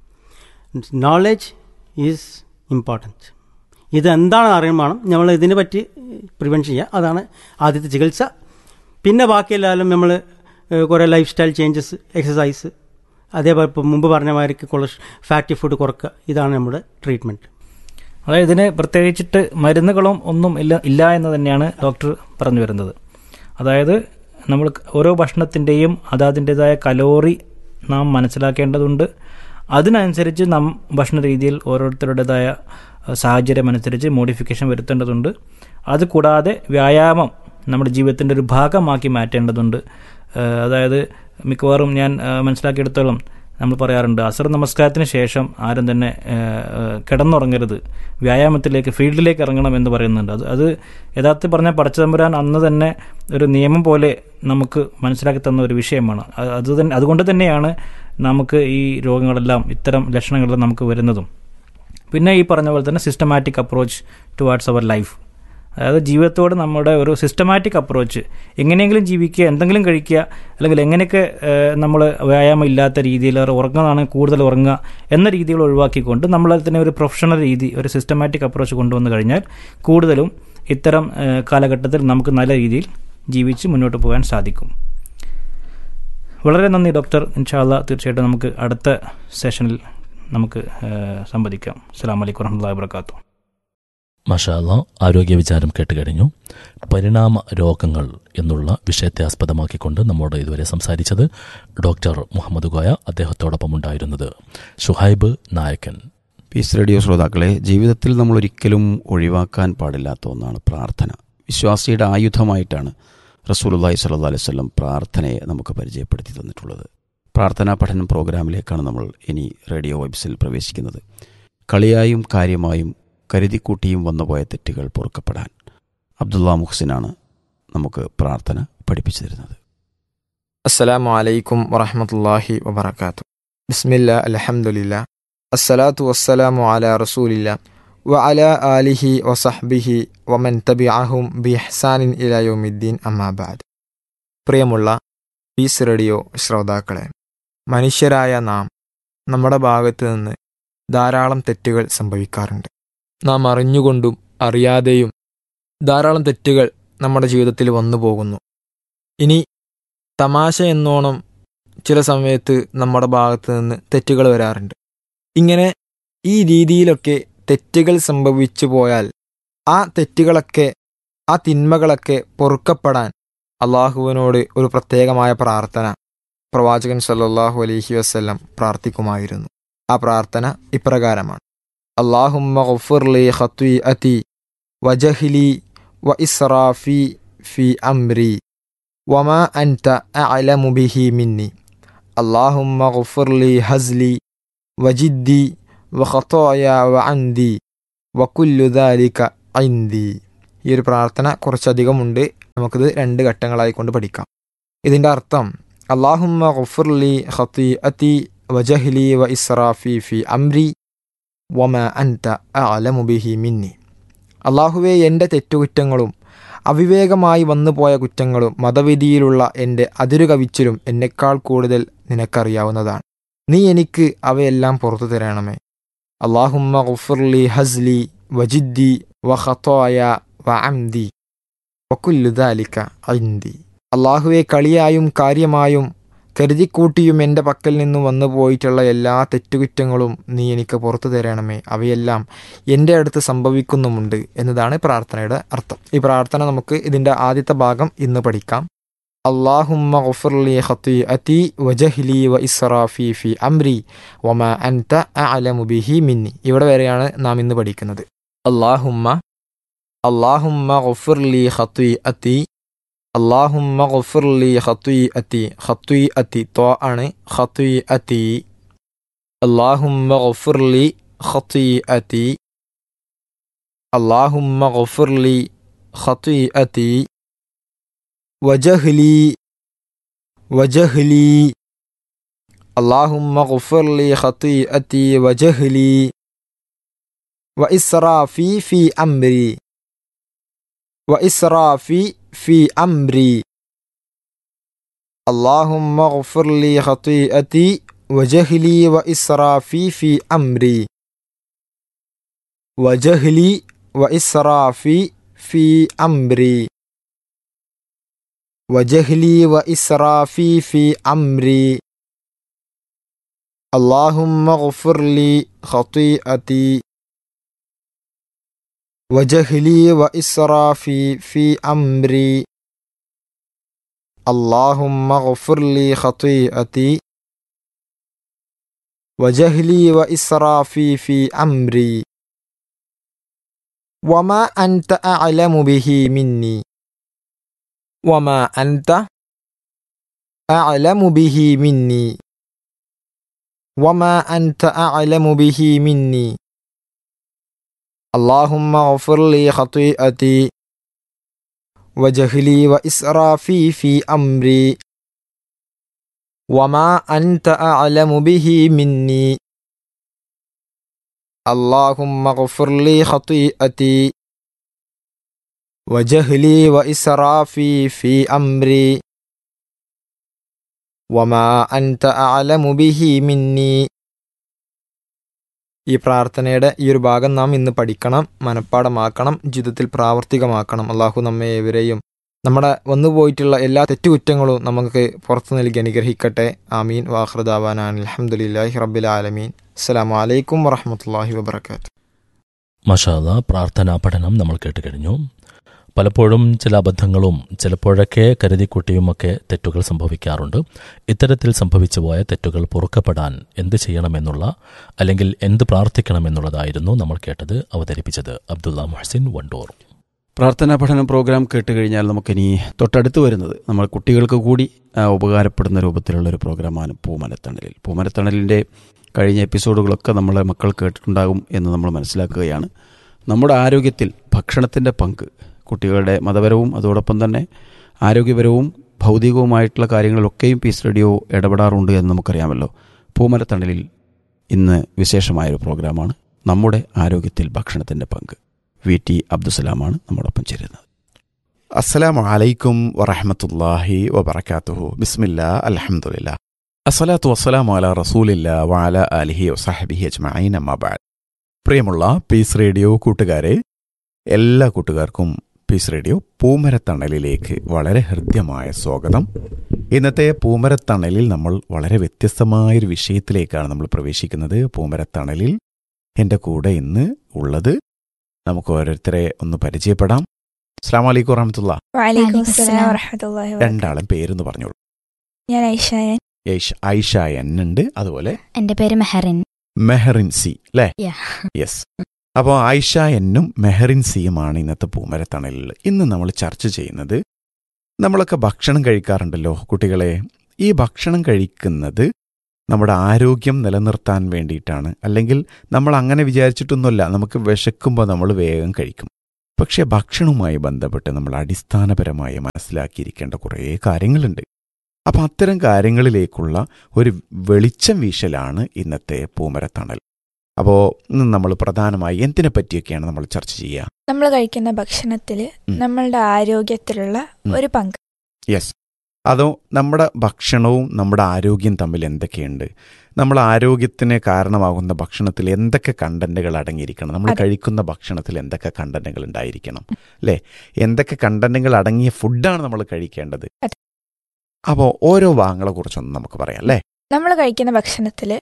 നോളജ് ഈസ് ഇമ്പോർട്ടൻറ്റ് ഇത് എന്താണെന്ന് അറിയുമ്പോൾ നമ്മൾ ഇതിനെ പറ്റി പ്രിവെൻഷൻ ചെയ്യുക അതാണ് ആദ്യത്തെ ചികിത്സ പിന്നെ ബാക്കിയെല്ലാവരും നമ്മൾ കുറേ ലൈഫ് സ്റ്റൈൽ ചേഞ്ചസ് എക്സസൈസ് അതേപോലെ ഇപ്പോൾ മുമ്പ് പറഞ്ഞ മാതിരി കൊളസ് ഫാറ്റി ഫുഡ് കുറക്കുക ഇതാണ് നമ്മുടെ ട്രീറ്റ്മെൻറ്റ് അതായത് ഇതിന് പ്രത്യേകിച്ചിട്ട് മരുന്നുകളും ഒന്നും ഇല്ല ഇല്ല എന്ന് തന്നെയാണ് ഡോക്ടർ പറഞ്ഞു വരുന്നത് അതായത് നമ്മൾ ഓരോ ഭക്ഷണത്തിൻ്റെയും അതാതിൻ്റെതായ കലോറി നാം മനസ്സിലാക്കേണ്ടതുണ്ട് അതിനനുസരിച്ച് നാം ഭക്ഷണ രീതിയിൽ ഓരോരുത്തരുടേതായ അഹ്, സാഹചര്യം അനുസരിച്ച് മോഡിഫിക്കേഷൻ വരുത്തേണ്ടതുണ്ട് അതുകൂടാതെ വ്യായാമം നമ്മുടെ ജീവിതത്തിൻ്റെ ഒരു ഭാഗമാക്കി മാറ്റേണ്ടതുണ്ട് ഏഹ്, അതായത് മിക്കവാറും ഞാൻ ഏഹ്, മനസ്സിലാക്കിയെടുത്തോളം നമ്മൾ പറയാറുണ്ട് അസർ നമസ്കാരത്തിന് ശേഷം ആരും തന്നെ ഏഹ്, ഏഹ്, കിടന്നുറങ്ങരുത് വ്യായാമത്തിലേക്ക് ഫീൽഡിലേക്ക് ഇറങ്ങണം എന്ന് പറയുന്നുണ്ട് അത് അത് യഥാർത്ഥത്തിൽ പറഞ്ഞാൽ പടച്ചതമ്പുരാൻ അന്ന് തന്നെ ഒരു നിയമം പോലെ നമുക്ക് മനസ്സിലാക്കി തന്ന ഒരു വിഷയമാണ് അത് അത് തന്നെ അതുകൊണ്ട് തന്നെയാണ് നമുക്ക് ഈ രോഗങ്ങളെല്ലാം ഇത്തരം ലക്ഷണങ്ങളെല്ലാം നമുക്ക് വരുന്നതും പിന്നെ ഈ പറഞ്ഞ പോലെ തന്നെ systematic approach towards our life അതായത് ജീവിതത്തോട് നമ്മുടെ ഒരു സിസ്റ്റമാറ്റിക് അപ്രോച്ച് എങ്ങനെയെങ്കിലും ജീവിക്കുക എന്തെങ്കിലും കഴിക്കുക അല്ലെങ്കിൽ എങ്ങനെയൊക്കെ നമ്മൾ വ്യായാമം ഇല്ലാത്ത രീതിയിൽ ഒരു ഉറങ്ങുന്നതാണെങ്കിൽ കൂടുതൽ ഉറങ്ങുക എന്ന രീതികൾ ഒഴിവാക്കിക്കൊണ്ട് നമ്മൾ തന്നെ ഒരു പ്രൊഫഷണൽ രീതി ഒരു സിസ്റ്റമാറ്റിക് അപ്രോച്ച് കൊണ്ടുവന്നു കഴിഞ്ഞാൽ കൂടുതലും ഇത്തരം ഏഹ്, കാലഘട്ടത്തിൽ നമുക്ക് നല്ല രീതിയിൽ ജീവിച്ച് മുന്നോട്ട് പോകാൻ സാധിക്കും വളരെ നന്ദി ഡോക്ടർ ഇൻഷാല്ല തീർച്ചയായിട്ടും നമുക്ക് അടുത്ത സെഷനിൽ നമുക്ക് ഏഹ്, സംവദിക്കാം അസ്സാം വലൈക്കും വറഹമുല്ലാ വാബർക്കാത്തു മഷാല്ല ആരോഗ്യ വിചാരം കേട്ട് കഴിഞ്ഞു പരിണാമ രോഗങ്ങൾ എന്നുള്ള വിഷയത്തെ ആസ്പദമാക്കിക്കൊണ്ട് നമ്മോട് ഇതുവരെ സംസാരിച്ചത് ഡോക്ടർ മുഹമ്മദ് ഗോയ അദ്ദേഹത്തോടൊപ്പം ഉണ്ടായിരുന്നത് ഷുഹൈബ് നായക്കൻ പീസ് റേഡിയോ ശ്രോതാക്കളെ ജീവിതത്തിൽ നമ്മൾ ഒരിക്കലും ഒഴിവാക്കാൻ പാടില്ലാത്ത ഒന്നാണ് പ്രാർത്ഥന വിശ്വാസിയുടെ ആയുധമായിട്ടാണ് റസൂലുള്ളാഹി സ്വല്ലല്ലാഹി അലൈഹി വസല്ലം പ്രാർത്ഥനയെ നമുക്ക് പരിചയപ്പെടുത്തി തന്നിട്ടുള്ളത് പ്രാർത്ഥനാ പഠനം പ്രോഗ്രാമിലേക്കാണ് നമ്മൾ ഇനി റേഡിയോ വൈബ്സിൽ പ്രവേശിക്കുന്നത് കളിയായും കാര്യമായും കരുതിക്കൂട്ടിയും വന്നുപോയ തെറ്റുകൾ പൊറുക്കപ്പെടാൻ അബ്ദുള്ള മുഹ്സിനാണ് നമുക്ക് പ്രാർത്ഥന പഠിപ്പിച്ചു തരുന്നത് അസ്സലാമു അലൈക്കും വറഹമത്തല്ലാഹി വബർക്കാത്തു ബിസ്മില്ല അൽഹംദുലില്ല അസ്സലാത്തു വസ്സലാമു അല റസൂലില്ല വ അല ആലിഹി വസഹ്ബിഹി വമൻ തബിഅഹും ബി ഇഹ്സാനിൻ ഇല യൗമിദ്ദീൻ അമ്മാബാദ് പ്രിയമുള്ള പീസ് റേഡിയോ ശ്രോതാക്കളെ മനുഷ്യരായ നാം നമ്മുടെ ഭാഗത്ത് നിന്ന് ധാരാളം തെറ്റുകൾ സംഭവിക്കാറുണ്ട് നാം അറിഞ്ഞുകൊണ്ടും അറിയാതെയും ധാരാളം തെറ്റുകൾ നമ്മുടെ ജീവിതത്തിൽ വന്നു പോകുന്നു ഇനി തമാശ എന്നോണം ചില സമയത്ത് നമ്മുടെ ഭാഗത്ത് നിന്ന് തെറ്റുകൾ വരാറുണ്ട് ഇങ്ങനെ ഈ രീതിയിലൊക്കെ തെറ്റുകൾ സംഭവിച്ചു പോയാൽ ആ തെറ്റുകളൊക്കെ ആ തിന്മകളൊക്കെ പൊറുക്കപ്പെടാൻ അള്ളാഹുവിനോട് ഒരു പ്രത്യേകമായ പ്രാർത്ഥന പ്രവാചകൻ സല്ലല്ലാഹു അലൈഹി വസല്ലം പ്രാർത്ഥിക്കുമായിരുന്നു ആ പ്രാർത്ഥന ഇപ്രകാരമാണ് അള്ളാഹുമ്മ ഗഫുർലി ഖത്വീഅതി വജഹ്ലി വ ഇസ്റാഫി ഫി അംരി وما أنت أعلم به مني اللهم اغفر لي هزلي وجدي وخطايا وعندي وكل ذلك عندي ഈ ഒരു പ്രാർത്ഥന കുറച്ചധികമുണ്ട് നമുക്കിത് രണ്ട് ഘട്ടങ്ങളായി കൊണ്ട് പഠിക്കാം ഇതിൻ്റെ അർത്ഥം അള്ളാഹുമ്മ ഗഫുർലി ഖത്തി അതി വജഹ്ലി വ ഇസ്റാഫി ഫി അംരി വമ അൻത അലമു ബിഹി മിന്നി അള്ളാഹുവെ എൻ്റെ തെറ്റുകുറ്റങ്ങളും അവിവേകമായി വന്നുപോയ കുറ്റങ്ങളും മതവിധിയിലുള്ള എൻ്റെ അതിരു കവിച്ചിലും എന്നെക്കാൾ കൂടുതൽ നിനക്കറിയാവുന്നതാണ് നീ എനിക്ക് അവയെല്ലാം പുറത്തു തരണമേ അള്ളാഹുമ്മ ഗുഫുർലി ഹസ്ലി വജിദ്ദി വഖത്തോയ വ അംദി വക്കുല്ലുദാലിക്ക ഐന്തി അള്ളാഹുവെ കളിയായും കാര്യമായും കരുതിക്കൂട്ടിയും എൻ്റെ പക്കൽ നിന്ന് വന്നു പോയിട്ടുള്ള എല്ലാ തെറ്റുകുറ്റങ്ങളും നീ എനിക്ക് പുറത്തു തരണമേ അവയെല്ലാം എൻ്റെ അടുത്ത് സംഭവിക്കുന്നുമുണ്ട് എന്നതാണ് പ്രാർത്ഥനയുടെ അർത്ഥം ഈ പ്രാർത്ഥന നമുക്ക് ഇതിൻ്റെ ആദ്യത്തെ ഭാഗം ഇന്ന് പഠിക്കാം اللهم اغفر لي خطيئتي وجهلي وإسرافي في أمري وما أنت أعلم به مني ഇവിടെ വരെയാണ് നാം ഇന്ന് പഠിക്കുന്നത് اللهم اللهم اغفر لي خطيئتي اللهم اغفر لي خطيئتي خطيئتي طاء ആണ് خطيئتي اللهم اغفر لي خطيئتي اللهم اغفر لي خطيئتي وجهلي وجهلي اللهم اغفر لي خطيئتي وجهلي وإسرافي في أمري وإسرافي في أمري اللهم اغفر لي خطيئتي وجهلي وإسرافي في أمري وجهلي وإسرافي في أمري وجهلي وإسرافي في أمري اللهم اغفر لي خطيئتي وجهلي وإسرافي في أمري اللهم اغفر لي خطيئتي وجهلي وإسرافي في أمري وما أنت أعلم به مني وما أنت أعلم به مني وما أنت أعلم به مني اللهم اغفر لي خطيئتي وجهلي وإسرافي في أمري وما أنت أعلم به مني اللهم اغفر لي خطيئتي وجهلي وإسرافي في أمري وما أنت أعلم به مني ഈ പ്രാർത്ഥനയുടെ ഈ ഒരു ഭാഗം നാം ഇന്ന് പഠിക്കണം മനഃപ്പാടമാക്കണം ജീവിതത്തിൽ പ്രാവർത്തികമാക്കണം അള്ളാഹു നമ്മെ ഏവരെയും നമ്മുടെ വന്നുപോയിട്ടുള്ള എല്ലാ തെറ്റുകുറ്റങ്ങളും നമുക്ക് പുറത്തു നൽകി അനുഗ്രഹിക്കട്ടെ ആമീൻ വാഹൃദാവാനാൻ അലഹമുല്ലാഹി റബ്ബിൽ ആലമീൻ അസ്സലാമു അലൈക്കും വറഹമത്തല്ലാഹി വബർക്കാത്തു മഷാല പ്രാർത്ഥനാ പഠനം നമ്മൾ കേട്ട് കഴിഞ്ഞു പലപ്പോഴും ചില അബദ്ധങ്ങളും ചിലപ്പോഴൊക്കെ കരുതിക്കുട്ടിയുമൊക്കെ തെറ്റുകൾ സംഭവിക്കാറുണ്ട് ഇത്തരത്തിൽ സംഭവിച്ചു പോയ തെറ്റുകൾ പൊറുക്കപ്പെടാൻ എന്ത് ചെയ്യണമെന്നുള്ള അല്ലെങ്കിൽ എന്ത് പ്രാർത്ഥിക്കണമെന്നുള്ളതായിരുന്നു നമ്മൾ കേട്ടത് അവതരിപ്പിച്ചത് അബ്ദുള്ള മുഹസിൻ വണ്ടൂർ പ്രാർത്ഥനാ പഠനം പ്രോഗ്രാം കേട്ട് കഴിഞ്ഞാൽ നമുക്കിനി തൊട്ടടുത്ത് വരുന്നത് നമ്മൾ കുട്ടികൾക്ക് കൂടി ആ, ഉപകാരപ്പെടുന്ന രൂപത്തിലുള്ള ഒരു പ്രോഗ്രാമാണ് പൂമരത്തണലിൽ പൂമരത്തണലിൻ്റെ കഴിഞ്ഞ എപ്പിസോഡുകളൊക്കെ നമ്മളെ മക്കൾ കേട്ടിട്ടുണ്ടാകും എന്ന് നമ്മൾ മനസ്സിലാക്കുകയാണ് നമ്മുടെ ആരോഗ്യത്തിൽ ഭക്ഷണത്തിൻ്റെ പങ്ക് കുട്ടികളുടെ മതപരവും അതോടൊപ്പം തന്നെ ആരോഗ്യപരവും ഭൗതികവുമായിട്ടുള്ള കാര്യങ്ങളിലൊക്കെയും പീസ് റേഡിയോ ഇടപെടാറുണ്ട് എന്ന് നമുക്കറിയാമല്ലോ പൂമരത്തണലിൽ ഇന്ന് വിശേഷമായൊരു പ്രോഗ്രാമാണ് നമ്മുടെ ആരോഗ്യത്തിൽ ഭക്ഷണത്തിൻ്റെ പങ്ക് വി ടി അബ്ദുസലാമാണ് നമ്മോടൊപ്പം ചേരുന്നത് അസ്സലാമു അലൈക്കും വറഹമത്തല്ലാഹി വബർക്കാത്തുഹു ബിസ്മില്ല അൽഹംദുലില്ലാ അസ്സലാത്തു വസ്സലാമു അല റസൂലില്ല വഅല അലിഹി വസഹബിഹി അജ്മഈൻ അമ്മാബാദ് പ്രിയമുള്ള പീസ് റേഡിയോ കൂട്ടുകാരെ എല്ലാ കൂട്ടുകാർക്കും പീസ് റേഡിയോ പൂമരത്തണലിലേക്ക് വളരെ ഹൃദ്യമായ സ്വാഗതം ഇന്നത്തെ പൂമരത്തണലിൽ നമ്മൾ വളരെ വ്യത്യസ്തമായൊരു വിഷയത്തിലേക്കാണ് നമ്മൾ പ്രവേശിക്കുന്നത് പൂമരത്തണലിൽ എൻ്റെ കൂടെ ഇന്ന് ഉള്ളത് നമുക്ക് ഓരോരുത്തരെ ഒന്ന് പരിചയപ്പെടാം അസ്ലാം വലൈക്കും വറഹമത്തുള്ള വലൈക്കും വലൈക്കും അസ്സലാം അസ്സലാം. വറഹ്മത്തുള്ളാഹി വബറകാതുഹു. രണ്ടാളും പേരെന്ന് പറഞ്ഞോളൂ ഞാൻ ഐഷായൻ ഐഷ ഐഷ എൻ ഉണ്ട് അതുപോലെ എൻ്റെ പേര് മെഹറിൻ മെഹറിൻ സി അല്ലേ Yeah. യെസ് അപ്പോൾ ആയിഷ എന്നും മെഹറിൻ സിയുമാണ് ഇന്നത്തെ പൂമരത്തണലിൽ ഇന്ന് നമ്മൾ ചർച്ച ചെയ്യുന്നത് നമ്മളൊക്കെ ഭക്ഷണം കഴിക്കാറുണ്ടല്ലോ കുട്ടികളെ ഈ ഭക്ഷണം കഴിക്കുന്നത് നമ്മുടെ ആരോഗ്യം നിലനിർത്താൻ വേണ്ടിയിട്ടാണ് അല്ലെങ്കിൽ നമ്മൾ അങ്ങനെ വിചാരിച്ചിട്ടൊന്നുമല്ല നമുക്ക് വിശക്കുമ്പോൾ നമ്മൾ വേഗം കഴിക്കും പക്ഷേ ഭക്ഷണവുമായി ബന്ധപ്പെട്ട് നമ്മൾ അടിസ്ഥാനപരമായി മനസ്സിലാക്കിയിരിക്കേണ്ട കുറേ കാര്യങ്ങളുണ്ട് അപ്പം അത്തരം കാര്യങ്ങളിലേക്കുള്ള ഒരു വെളിച്ചം വീശലാണ് ഇന്നത്തെ പൂമരത്തണൽ അപ്പോൾ ഇന്ന് നമ്മൾ പ്രധാനമായി എന്തിനെ പറ്റിയൊക്കെയാണ് നമ്മൾ ചർച്ച ചെയ്യുക നമ്മൾ കഴിക്കുന്ന ഭക്ഷണത്തിൽ ഉം. നമ്മളുടെ ആരോഗ്യത്തിലുള്ള ഉം. ഒരു പങ്ക് യെസ് അതോ നമ്മുടെ ഭക്ഷണവും നമ്മുടെ ആരോഗ്യം തമ്മിൽ എന്തൊക്കെയുണ്ട് നമ്മൾ ആരോഗ്യത്തിന് കാരണമാകുന്ന ഭക്ഷണത്തിൽ എന്തൊക്കെ കണ്ടന്റുകൾ അടങ്ങിയിരിക്കണം നമ്മൾ അതെ. കഴിക്കുന്ന ഭക്ഷണത്തിൽ എന്തൊക്കെ കണ്ടന്റുകൾ ഉണ്ടായിരിക്കണം അല്ലേ എന്തൊക്കെ കണ്ടന്റുകൾ അടങ്ങിയ ഫുഡാണ് നമ്മൾ കഴിക്കേണ്ടത് അതെ. അപ്പോൾ ഓരോ ഭാഗങ്ങളെ കുറിച്ചൊന്ന് നമുക്ക് പറയാം അല്ലേ നമ്മൾ കഴിക്കുന്ന ഭക്ഷണത്തിൽ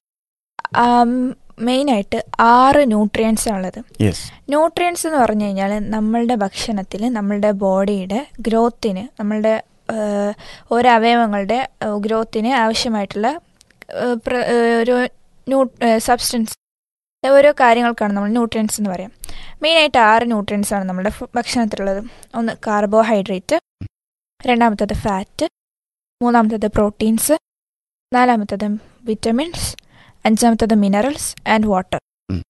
മെയിനായിട്ട് ആറ് ന്യൂട്രിയൻസ് ഉള്ളത് യെസ് ന്യൂട്രിയൻസ് എന്ന് പറഞ്ഞു കഴിഞ്ഞാൽ നമ്മളുടെ ഭക്ഷണത്തിൽ നമ്മളുടെ ബോഡിയുടെ ഗ്രോത്തിന് നമ്മളുടെ ഏഹ്, ഓരോ അവയവങ്ങളുടെ ഗ്രോത്തിന് ആവശ്യമായിട്ടുള്ള ഏഹ്, പ്ര- ഏഹ്, ഒരു ന്യൂ സബ്സ്റ്റൻസ് ഓരോ കാര്യങ്ങൾക്കാണ് നമ്മൾ ന്യൂട്രിയൻസ് എന്ന് പറയാം മെയിനായിട്ട് ആറ് ന്യൂട്രിയൻസ് ആണ് നമ്മുടെ ഫു- ഭക്ഷണത്തിലുള്ളത് ഒന്ന് കാർബോഹൈഡ്രേറ്റ് രണ്ടാമത്തേത് ഫാറ്റ് മൂന്നാമത്തേത് പ്രോട്ടീൻസ് നാലാമത്തേത് വിറ്റമിൻസ് അഞ്ചാമത്തേത് മിനറൽസ് ആൻഡ് വാട്ടർ ഉം.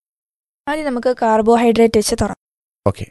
ആദ്യം നമുക്ക് കാർബോഹൈഡ്രേറ്റ് വെച്ച് തുറക്കാം ഓക്കെ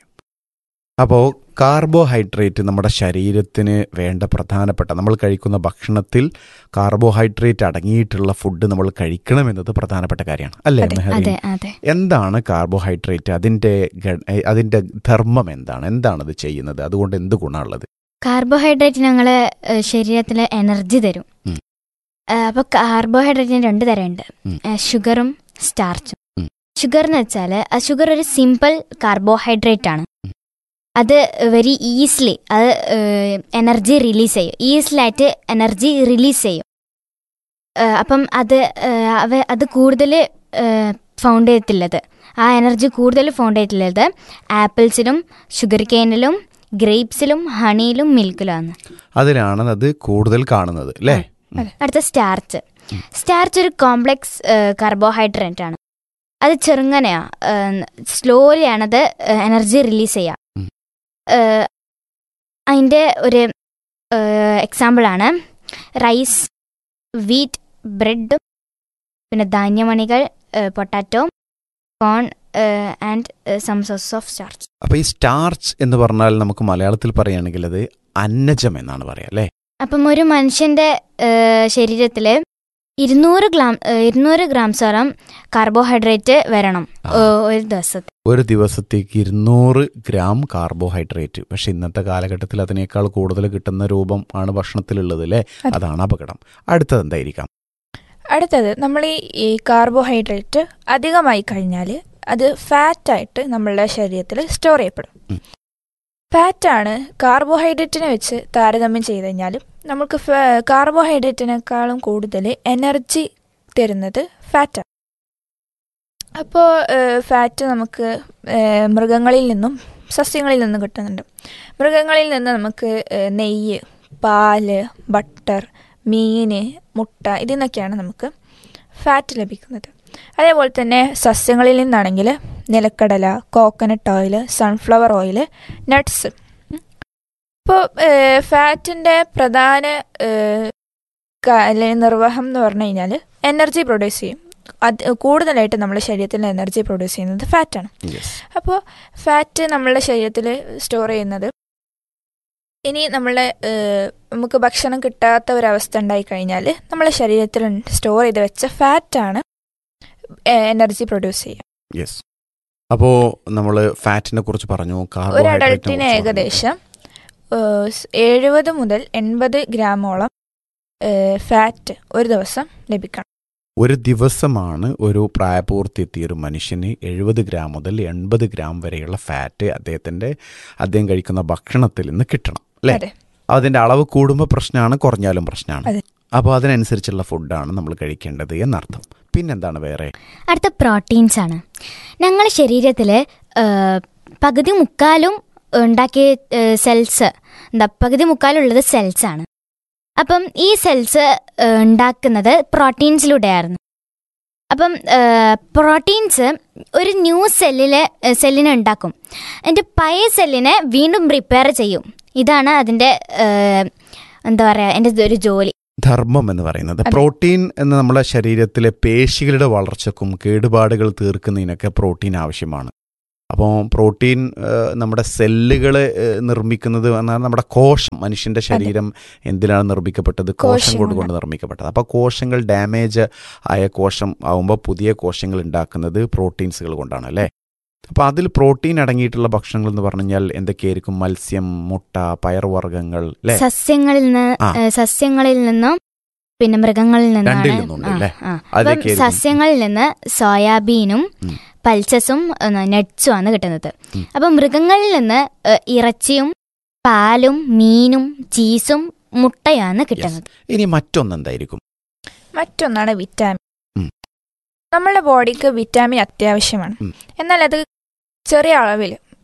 അപ്പോൾ കാർബോഹൈഡ്രേറ്റ് നമ്മുടെ ശരീരത്തിന് വേണ്ട പ്രധാനപ്പെട്ട നമ്മൾ കഴിക്കുന്ന ഭക്ഷണത്തിൽ കാർബോഹൈഡ്രേറ്റ് അടങ്ങിയിട്ടുള്ള ഫുഡ് നമ്മൾ കഴിക്കണമെന്നത് പ്രധാനപ്പെട്ട കാര്യമാണ് അല്ലേ അതെ, മെഹറിൻ അതെ അതെ എന്താണ് കാർബോഹൈഡ്രേറ്റ് അതിൻ്റെ ഗ- ഏ, അതിൻ്റെ ധർമ്മം എന്താണ് എന്താണ് അത് ചെയ്യുന്നത് അതുകൊണ്ട് എന്ത് ഗുണമുള്ളത് കാർബോഹൈഡ്രേറ്റ് ഞങ്ങളെ ഏഹ്, ശരീരത്തിൽ എനർജി തരും ഉം. ഏഹ്, അപ്പൊ കാർബോഹൈഡ്രേറ്റിന് രണ്ട് തരമുണ്ട് ഉം. ഏഹ്, ഷുഗറും സ്റ്റാർച്ചും ഉം. ഷുഗർ എന്ന് വെച്ചാൽ ആ ഷുഗർ ഒരു സിമ്പിൾ കാർബോഹൈഡ്രേറ്റ് ആണ് ഉം. അത് വെരി ഈസിലി അത് എനർജി റിലീസ് ചെയ്യും ഈസിലായിട്ട് എനർജി റിലീസ് ചെയ്യും ഏഹ്, അപ്പം അത് ഏഹ്, അവ അത് കൂടുതൽ ഫൗണ്ട് ചെയ്തിട്ടുള്ളത് ആ എനർജി കൂടുതൽ ഫൗണ്ട് ചെയ്തിട്ടുള്ളത് ആപ്പിൾസിലും ഷുഗർ കെയിനിലും ഗ്രേപ്സിലും ഹണിയിലും മിൽക്കിലുമാണ് അതിലാണ് അത് കൂടുതൽ കാണുന്നത് അല്ലേ അടുത്ത സ്റ്റാർച്ച് സ്റ്റാർച്ച് ഒരു കോംപ്ലെക്സ് കാർബോഹൈഡ്രേറ്റ് ആണ് അത് ചെറുങ്ങനെയാ സ്ലോലിയാണത് എനർജി റിലീസ് ചെയ്യുക ഉം. ഏഹ്, അതിൻ്റെ ഒരു എക്സാമ്പിളാണ് റൈസ് വീറ്റ് ബ്രെഡ് പിന്നെ ധാന്യമണികൾ potato corn and some source of starch അപ്പോൾ ഈ സ്റ്റാർച്ച് എന്ന് പറഞ്ഞാൽ നമുക്ക് മലയാളത്തിൽ പറയുകയാണെങ്കിൽ അത് അന്നജം എന്നാണ് പറയാം അല്ലേ അപ്പം ഒരു മനുഷ്യന്റെ ശരീരത്തിൽ ഇരുന്നൂറ് ഗ്രാം ഏഹ്, ഇരുന്നൂറ് ഗ്രാംസോളം കാർബോഹൈഡ്രേറ്റ് വരണം ആ. ഏഹ്, ഒരു ദിവസത്തിൽ ഒരു ദിവസത്തേക്ക് ഇരുന്നൂറ് ഗ്രാം കാർബോഹൈഡ്രേറ്റ് പക്ഷെ ഇന്നത്തെ കാലഘട്ടത്തിൽ അതിനേക്കാൾ കൂടുതൽ കിട്ടുന്ന രൂപം ആണ് ഭക്ഷണത്തിലുള്ളത് അല്ലേ അതെ. അതാണ് അപകടം അടുത്തത് എന്തായിരിക്കാം അടുത്തത് നമ്മൾ ഈ ഈ കാർബോഹൈഡ്രേറ്റ് അധികമായി കഴിഞ്ഞാൽ അത് ഫാറ്റായിട്ട് നമ്മളുടെ ശരീരത്തിൽ സ്റ്റോർ ചെയ്യപ്പെടും ഉം. ഫാറ്റാണ് കാർബോഹൈഡ്രേറ്റിനെ വെച്ച് താരതമ്യം ചെയ്ത് കഴിഞ്ഞാലും നമുക്ക് ഫ- കാർബോഹൈഡ്രേറ്റിനേക്കാളും കൂടുതൽ എനർജി തരുന്നത് ഫാറ്റാണ് അപ്പോൾ ഫാറ്റ് നമുക്ക് ഏഹ്, മൃഗങ്ങളിൽ നിന്നും സസ്യങ്ങളിൽ നിന്നും കിട്ടുന്നുണ്ട് മൃഗങ്ങളിൽ നിന്ന് നമുക്ക് ഏഹ്, നെയ്യ് പാല് ബട്ടർ മീന് മുട്ട ഇതിൽ നിന്നൊക്കെയാണ് നമുക്ക് ഫാറ്റ് ലഭിക്കുന്നത് അതേപോലെ തന്നെ സസ്യങ്ങളിൽ നിന്നാണെങ്കിൽ നിലക്കടല coconut oil sunflower oil nuts ഇപ്പോൾ ഫാറ്റിൻ്റെ പ്രധാന ഏഹ്, ക- അല്ലെങ്കിൽ നിർവഹം എന്ന് പറഞ്ഞു കഴിഞ്ഞാൽ എനർജി പ്രൊഡ്യൂസ് ചെയ്യും അത് കൂടുതലായിട്ട് നമ്മുടെ ശരീരത്തിൽ എനർജി പ്രൊഡ്യൂസ് ചെയ്യുന്നത് ഫാറ്റാണ് അപ്പോൾ ഫാറ്റ് നമ്മളുടെ ശരീരത്തിൽ സ്റ്റോർ ചെയ്യുന്നത് ഇനി നമ്മളെ ഏഹ്, നമുക്ക് ഭക്ഷണം കിട്ടാത്ത ഒരവസ്ഥ ഉണ്ടായി കഴിഞ്ഞാൽ നമ്മളെ ശരീരത്തിൽ സ്റ്റോർ ചെയ്ത് വെച്ച ഫാറ്റാണ് എനർജി പ്രൊഡ്യൂസ് ചെയ്യുക യെസ് അപ്പോൾ നമ്മൾ ഫാറ്റിനെ കുറിച്ച് പറഞ്ഞു ഒരു carbohydrate നെ അഡൾട്ടിന് കുറിച്ച് പറഞ്ഞു. ഏകദേശം എഴുപത് മുതൽ എൺപത് ഗ്രാമോളം ഫാറ്റ് ഒരു ദിവസം ലഭിക്കണം ഒരു ദിവസമാണ് ഒരു പ്രായപൂർത്തി എത്തിയ ഒരു മനുഷ്യന് എഴുപത് ഗ്രാം മുതൽ എൺപത് ഗ്രാം വരെയുള്ള ഫാറ്റ് അദ്ദേഹത്തിന്റെ അദ്ദേഹം കഴിക്കുന്ന ഭക്ഷണത്തിൽ നിന്ന് കിട്ടണം അല്ലേ അതെ അതിന്റെ അളവ് കൂടുമ്പോൾ പ്രശ്നമാണ് കുറഞ്ഞാലും പ്രശ്നമാണ് അതെ. അപ്പോൾ അതിനനുസരിച്ചുള്ള ഫുഡാണ് നമ്മൾ കഴിക്കേണ്ടത് എന്നർത്ഥം പിന്നെന്താണ് വേറെ അടുത്ത പ്രോട്ടീൻസ് ആണ് ഞങ്ങളുടെ ശരീരത്തിൽ പകുതി മുക്കാലും ഉണ്ടാക്കിയ സെൽസ് എന്താ പകുതി മുക്കാലുള്ളത് സെൽസ് ആണ് അപ്പം ഈ സെൽസ് ഉണ്ടാക്കുന്നത് പ്രോട്ടീൻസിലൂടെയായിരുന്നു അപ്പം പ്രോട്ടീൻസ് ഒരു ന്യൂ സെല്ലിലെ സെല്ലിനെ ഉണ്ടാക്കും എന്നിട്ട് പഴയ സെല്ലിനെ വീണ്ടും റിപ്പയർ ചെയ്യും ഇതാണ് അതിൻ്റെ എന്താ പറയുക എൻ്റെ ഒരു ജോലി ധർമ്മം എന്ന് പറയുന്നത് അതെ. പ്രോട്ടീൻ എന്ന നമ്മുടെ ശരീരത്തിലെ പേശികളുടെ വളർച്ചക്കും കേടുപാടുകൾ തീർക്കുന്നതിനൊക്കെ പ്രോട്ടീൻ ആവശ്യമാണ് അപ്പോൾ പ്രോട്ടീൻ ഏഹ്, നമ്മുടെ സെല്ലുകൾ നിർമ്മിക്കുന്നത് എന്നാൽ നമ്മുടെ കോശം മനുഷ്യന്റെ ശരീരം എന്തിനാണ് നിർമ്മിക്കപ്പെട്ടത് കോശം കോശം കൊണ്ട് കൊണ്ട്. കൊണ്ട് നിർമ്മിക്കപ്പെട്ടത് അപ്പോൾ കോശങ്ങൾ ഡാമേജ് ആയ കോശം ആവുമ്പോൾ പുതിയ കോശങ്ങൾ ഉണ്ടാക്കുന്നത് പ്രോട്ടീൻസുകൾ കൊണ്ടാണ് അല്ലേ അപ്പോൾ അതിൽ പ്രോട്ടീൻ അടങ്ങിയിട്ടുള്ള ഭക്ഷണങ്ങൾ എന്ന് പറഞ്ഞു കഴിഞ്ഞാൽ എന്തൊക്കെയായിരിക്കും മത്സ്യം മുട്ട പയർവർഗ്ഗങ്ങൾ അല്ലേ സസ്യങ്ങളിൽ നിന്ന് ആ. ഏ, സസ്യങ്ങളിൽ നിന്നും പിന്നെ മൃഗങ്ങളിൽ നിന്നാണ് രണ്ടിൽ നിന്നുണ്ട് ആ, അല്ലേ? ആ. അപ്പം അതൊക്കെയായിരിക്കും. സസ്യങ്ങളിൽ നിന്ന് സോയാബീനും ഉം. പൾസസും നട്ട്സും ആണ് കിട്ടുന്നത് ഉം. അപ്പം മൃഗങ്ങളിൽ നിന്ന് ഏ, ഇറച്ചിയും പാലും മീനും ചീസും മുട്ടയാണ് കിട്ടുന്നത് ഇനി മറ്റൊന്നെന്തായിരിക്കും മറ്റൊന്നാണ് വിറ്റാമിൻ ഉം. നമ്മളുടെ ബോഡിക്ക് വിറ്റാമിൻ അത്യാവശ്യമാണ് ഉം. എന്നാൽ അത് ചെറിയ അളവിൽ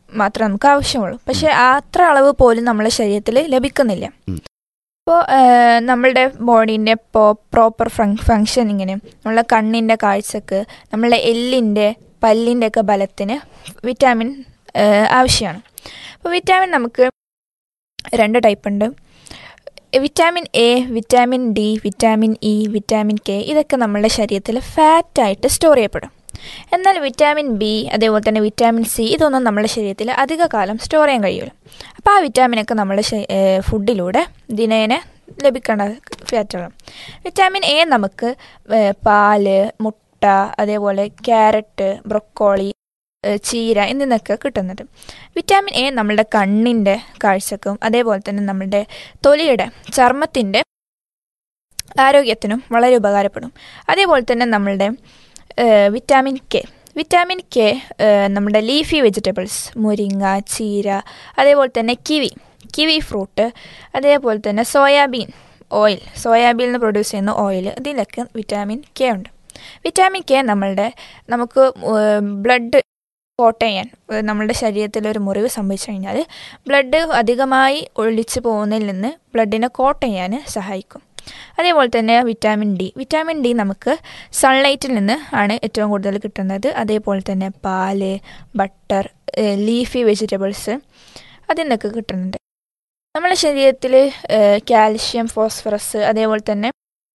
മാത്രമേ നമുക്ക് ആവശ്യമുള്ളൂ പക്ഷെ അത്ര അളവ് പോലും നമ്മളെ ശരീരത്തിൽ ലഭിക്കുന്നില്ല ഉം. അപ്പോൾ നമ്മളുടെ ബോഡീൻ്റെ ഇപ്പോൾ പ്രോപ്പർ ഫങ്ഷനിങ്ങിന് നമ്മളെ കണ്ണിൻ്റെ കാഴ്ചക്ക് നമ്മളെ എല്ലിൻ്റെ പല്ലിൻ്റെ ഒക്കെ ബലത്തിന് വിറ്റാമിൻ ഏഹ്, ആവശ്യമാണ് അപ്പോൾ വിറ്റാമിൻ നമുക്ക് രണ്ട് ടൈപ്പ് ഉണ്ട് vitamin A vitamin D vitamin E vitamin K ഇതൊക്കെ നമ്മളുടെ ശരീരത്തിൽ ഫാറ്റായിട്ട് സ്റ്റോർ ചെയ്യപ്പെടും എന്നാൽ വിറ്റാമിൻ ബി അതേപോലെ തന്നെ വിറ്റാമിൻ സി ഇതൊന്നും നമ്മുടെ ശരീരത്തിൽ അധിക കാലം സ്റ്റോർ ചെയ്യാൻ കഴിയില്ല അപ്പോൾ ആ വിറ്റാമിനൊക്കെ നമ്മുടെ ശ- ഏഹ് ഫുഡിലൂടെ ദിനേന ലഭിക്കേണ്ട ഫാറ്റുകൾ വിറ്റാമിൻ എ നമുക്ക് ഏഹ് പാല് മുട്ട അതേപോലെ ക്യാരറ്റ് ബ്രൊക്കോളി ഏഹ് ചീര എന്നിൽ നിന്നൊക്കെ കിട്ടുന്നത് വിറ്റാമിൻ എ നമ്മുടെ കണ്ണിൻ്റെ കാഴ്ചക്കും അതേപോലെ തന്നെ നമ്മുടെ തൊലിയുടെ ചർമ്മത്തിൻ്റെ ആരോഗ്യത്തിനും വളരെ ഉപകാരപ്പെടും അതേപോലെ തന്നെ നമ്മളുടെ ഏഹ് വിറ്റാമിൻ കെ വിറ്റാമിൻ കെ ഏഹ് നമ്മുടെ ലീഫി വെജിറ്റബിൾസ് മുരിങ്ങ ചീര അതേപോലെ തന്നെ കിവി കിവി ഫ്രൂട്ട് അതേപോലെ തന്നെ സോയാബീൻ ഓയിൽ സോയാബീനിൽ നിന്ന് പ്രൊഡ്യൂസ് ചെയ്യുന്ന ഓയിൽ ഇതിലൊക്കെ വിറ്റാമിൻ കെ ഉണ്ട് വിറ്റാമിൻ കെ നമ്മളുടെ നമുക്ക് ബ്ലഡ് കോട്ട് ചെയ്യാൻ ഏഹ് നമ്മുടെ ശരീരത്തിൽ ഒരു മുറിവ് സംഭവിച്ചു കഴിഞ്ഞാൽ ബ്ലഡ് അധികമായി ഒഴിച്ചു പോകുന്നതിൽ നിന്ന് ബ്ലഡിനെ കോട്ട് ചെയ്യാൻ സഹായിക്കും അതേപോലെ തന്നെ വിറ്റാമിൻ ഡി വിറ്റാമിൻ ഡി നമുക്ക് സൺലൈറ്റിൽ നിന്ന് ആണ് ഏറ്റവും കൂടുതൽ കിട്ടുന്നത് അതേപോലെ തന്നെ പാല് ബട്ടർ ലീഫി വെജിറ്റബിൾസ് അതിൽ നിന്നൊക്കെ കിട്ടുന്നുണ്ട് നമ്മുടെ ശരീരത്തിൽ കാൽഷ്യം ഫോസ്ഫറസ് അതേപോലെ തന്നെ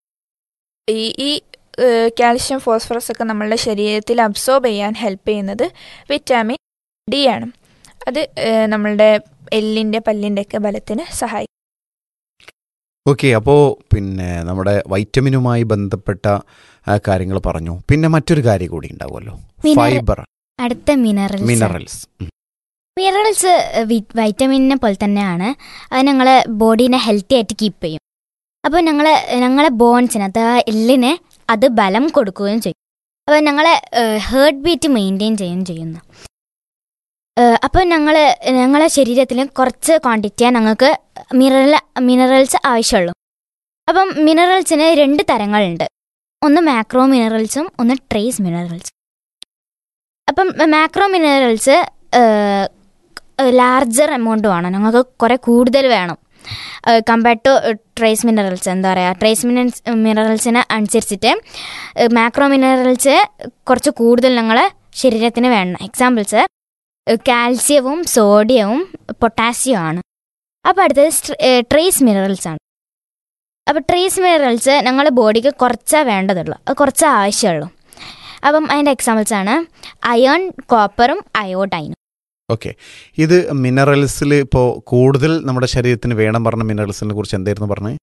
ഈ ഈ കാൽഷ്യം ഫോസ്ഫറസ് ഒക്കെ നമ്മളുടെ ശരീരത്തിൽ അബ്സോർബ് ചെയ്യാൻ ഹെൽപ്പ് ചെയ്യുന്നത് വിറ്റാമിൻ ഡി ആണ് അത് ഏഹ്, നമ്മളുടെ എല്ലിൻ്റെ പല്ലിൻ്റെ ഒക്കെ ബലത്തിന് സഹായിക്കും ഓക്കെ അപ്പോൾ പിന്നെ നമ്മുടെ വൈറ്റമിനുമായി ബന്ധപ്പെട്ട കാര്യങ്ങൾ പറഞ്ഞു പിന്നെ മറ്റൊരു കാര്യം കൂടി ഉണ്ടാവുമല്ലോ Mineral- ഫൈബർ അടുത്ത മിനറൽസ് മിനറൽസ് മിനറൽസ് വൈറ്റമിനെ പോലെ തന്നെയാണ് അത് ഞങ്ങളെ ബോഡീനെ ഹെൽത്തി ആയിട്ട് കീപ്പ് ചെയ്യും അപ്പോൾ ഞങ്ങൾ ഞങ്ങളെ ബോൺസിന് അത് ആ എല്ലിന് അത് ബലം കൊടുക്കുകയും ചെയ്യും അപ്പോൾ ഞങ്ങളെ ഹേർട്ട് ബീറ്റ് മെയിൻറ്റെയിൻ ചെയ്യുകയും ചെയ്യുന്നു അപ്പോൾ ഞങ്ങൾ ഞങ്ങളെ ശരീരത്തിൽ കുറച്ച് ക്വാണ്ടിറ്റിയാണ് ഞങ്ങൾക്ക് മിനറൽ മിനറൽസ് ആവശ്യമുള്ളൂ അപ്പം മിനറൽസിന് രണ്ട് തരങ്ങളുണ്ട് ഒന്ന് മാക്രോ മിനറൽസും ഒന്ന് ട്രേസ് മിനറൽസും അപ്പം മാക്രോ മിനറൽസ് ലാർജർ എമൗണ്ട് വേണം ഞങ്ങൾക്ക് കുറേ കൂടുതൽ വേണം കമ്പയർഡ് ടു ട്രേസ് മിനറൽസ് എന്താ പറയുക ട്രേസ് മിനറൽസ് മിനറൽസിന് അനുസരിച്ചിട്ട് മാക്രോ മിനറൽസ് കുറച്ച് കൂടുതൽ ഞങ്ങളെ ശരീരത്തിന് വേണം എക്സാമ്പിൾസ് കാൽസ്യവും സോഡിയവും പൊട്ടാസ്യവും ആണ് അപ്പോൾ അടുത്തത് ട്രേസ് മിനറൽസ് ആണ് അപ്പോൾ ട്രേസ് മിനറൽസ് ഞങ്ങളുടെ ബോഡിക്ക് കുറച്ചേ വേണ്ടതുള്ളൂ അത് കുറച്ച് ആവശ്യമുള്ളൂ അപ്പം അതിൻ്റെ എക്സാമ്പിൾസ് ആണ് അയൺ കോപ്പറും അയോഡൈനും ഓക്കെ ഇത് മിനറൽസിൽ ഇപ്പോൾ കൂടുതൽ നമ്മുടെ ശരീരത്തിന് വേണം പറഞ്ഞ മിനറൽസിനെ കുറിച്ച് എന്തായിരുന്നു പറഞ്ഞത്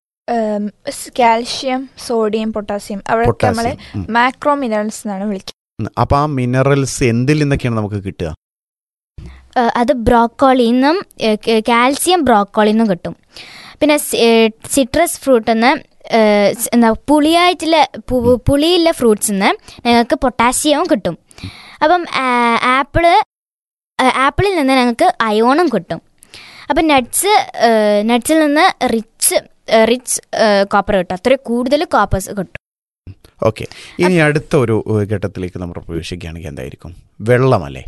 കാൽഷ്യം സോഡിയം പൊട്ടാസ്യം അവിടെയൊക്കെ നമ്മൾ പൊട്ടാസ്യം മാക്രോ മിനറൽസ് എന്നാണ് വിളിക്കുന്നത് അപ്പോൾ ആ മിനറൽസ് എന്തിൽ നിന്നൊക്കെയാണ് നമുക്ക് കിട്ടുക ഏഹ് അത് ബ്രോക്കോളിയിൽ നിന്നും ഏഹ് കാൽസ്യം ബ്രോക്കോളിയിൽ നിന്നും കിട്ടും പിന്നെ സിട്രസ് ഫ്രൂട്ടിൽ നിന്ന് ഏഹ് സ് എന്താ പുളിയായിട്ടുള്ള പു- പുളിയുള്ള ഫ്രൂട്ട്സിൽ നിന്ന് ഞങ്ങൾക്ക് പൊട്ടാസ്യവും കിട്ടും അപ്പം ആ- ആപ്പിള് ഏഹ് ആപ്പിളിൽ നിന്ന് ഞങ്ങൾക്ക് അയോണും കിട്ടും അപ്പം നട്ട്സ് നട്ട്സിൽ നിന്ന് റിച്ച് റിച്ച് കോപ്പർ കിട്ടും അത്ര കൂടുതൽ കോപ്പേഴ്സ് കിട്ടും ഓക്കെ ഇനി അടുത്ത ഒരു ഏഹ്, ഘട്ടത്തിലേക്ക് നമ്മൾ പ്രവേശിക്കുകയാണെങ്കിൽ എന്തായിരിക്കും വെള്ളമല്ലേ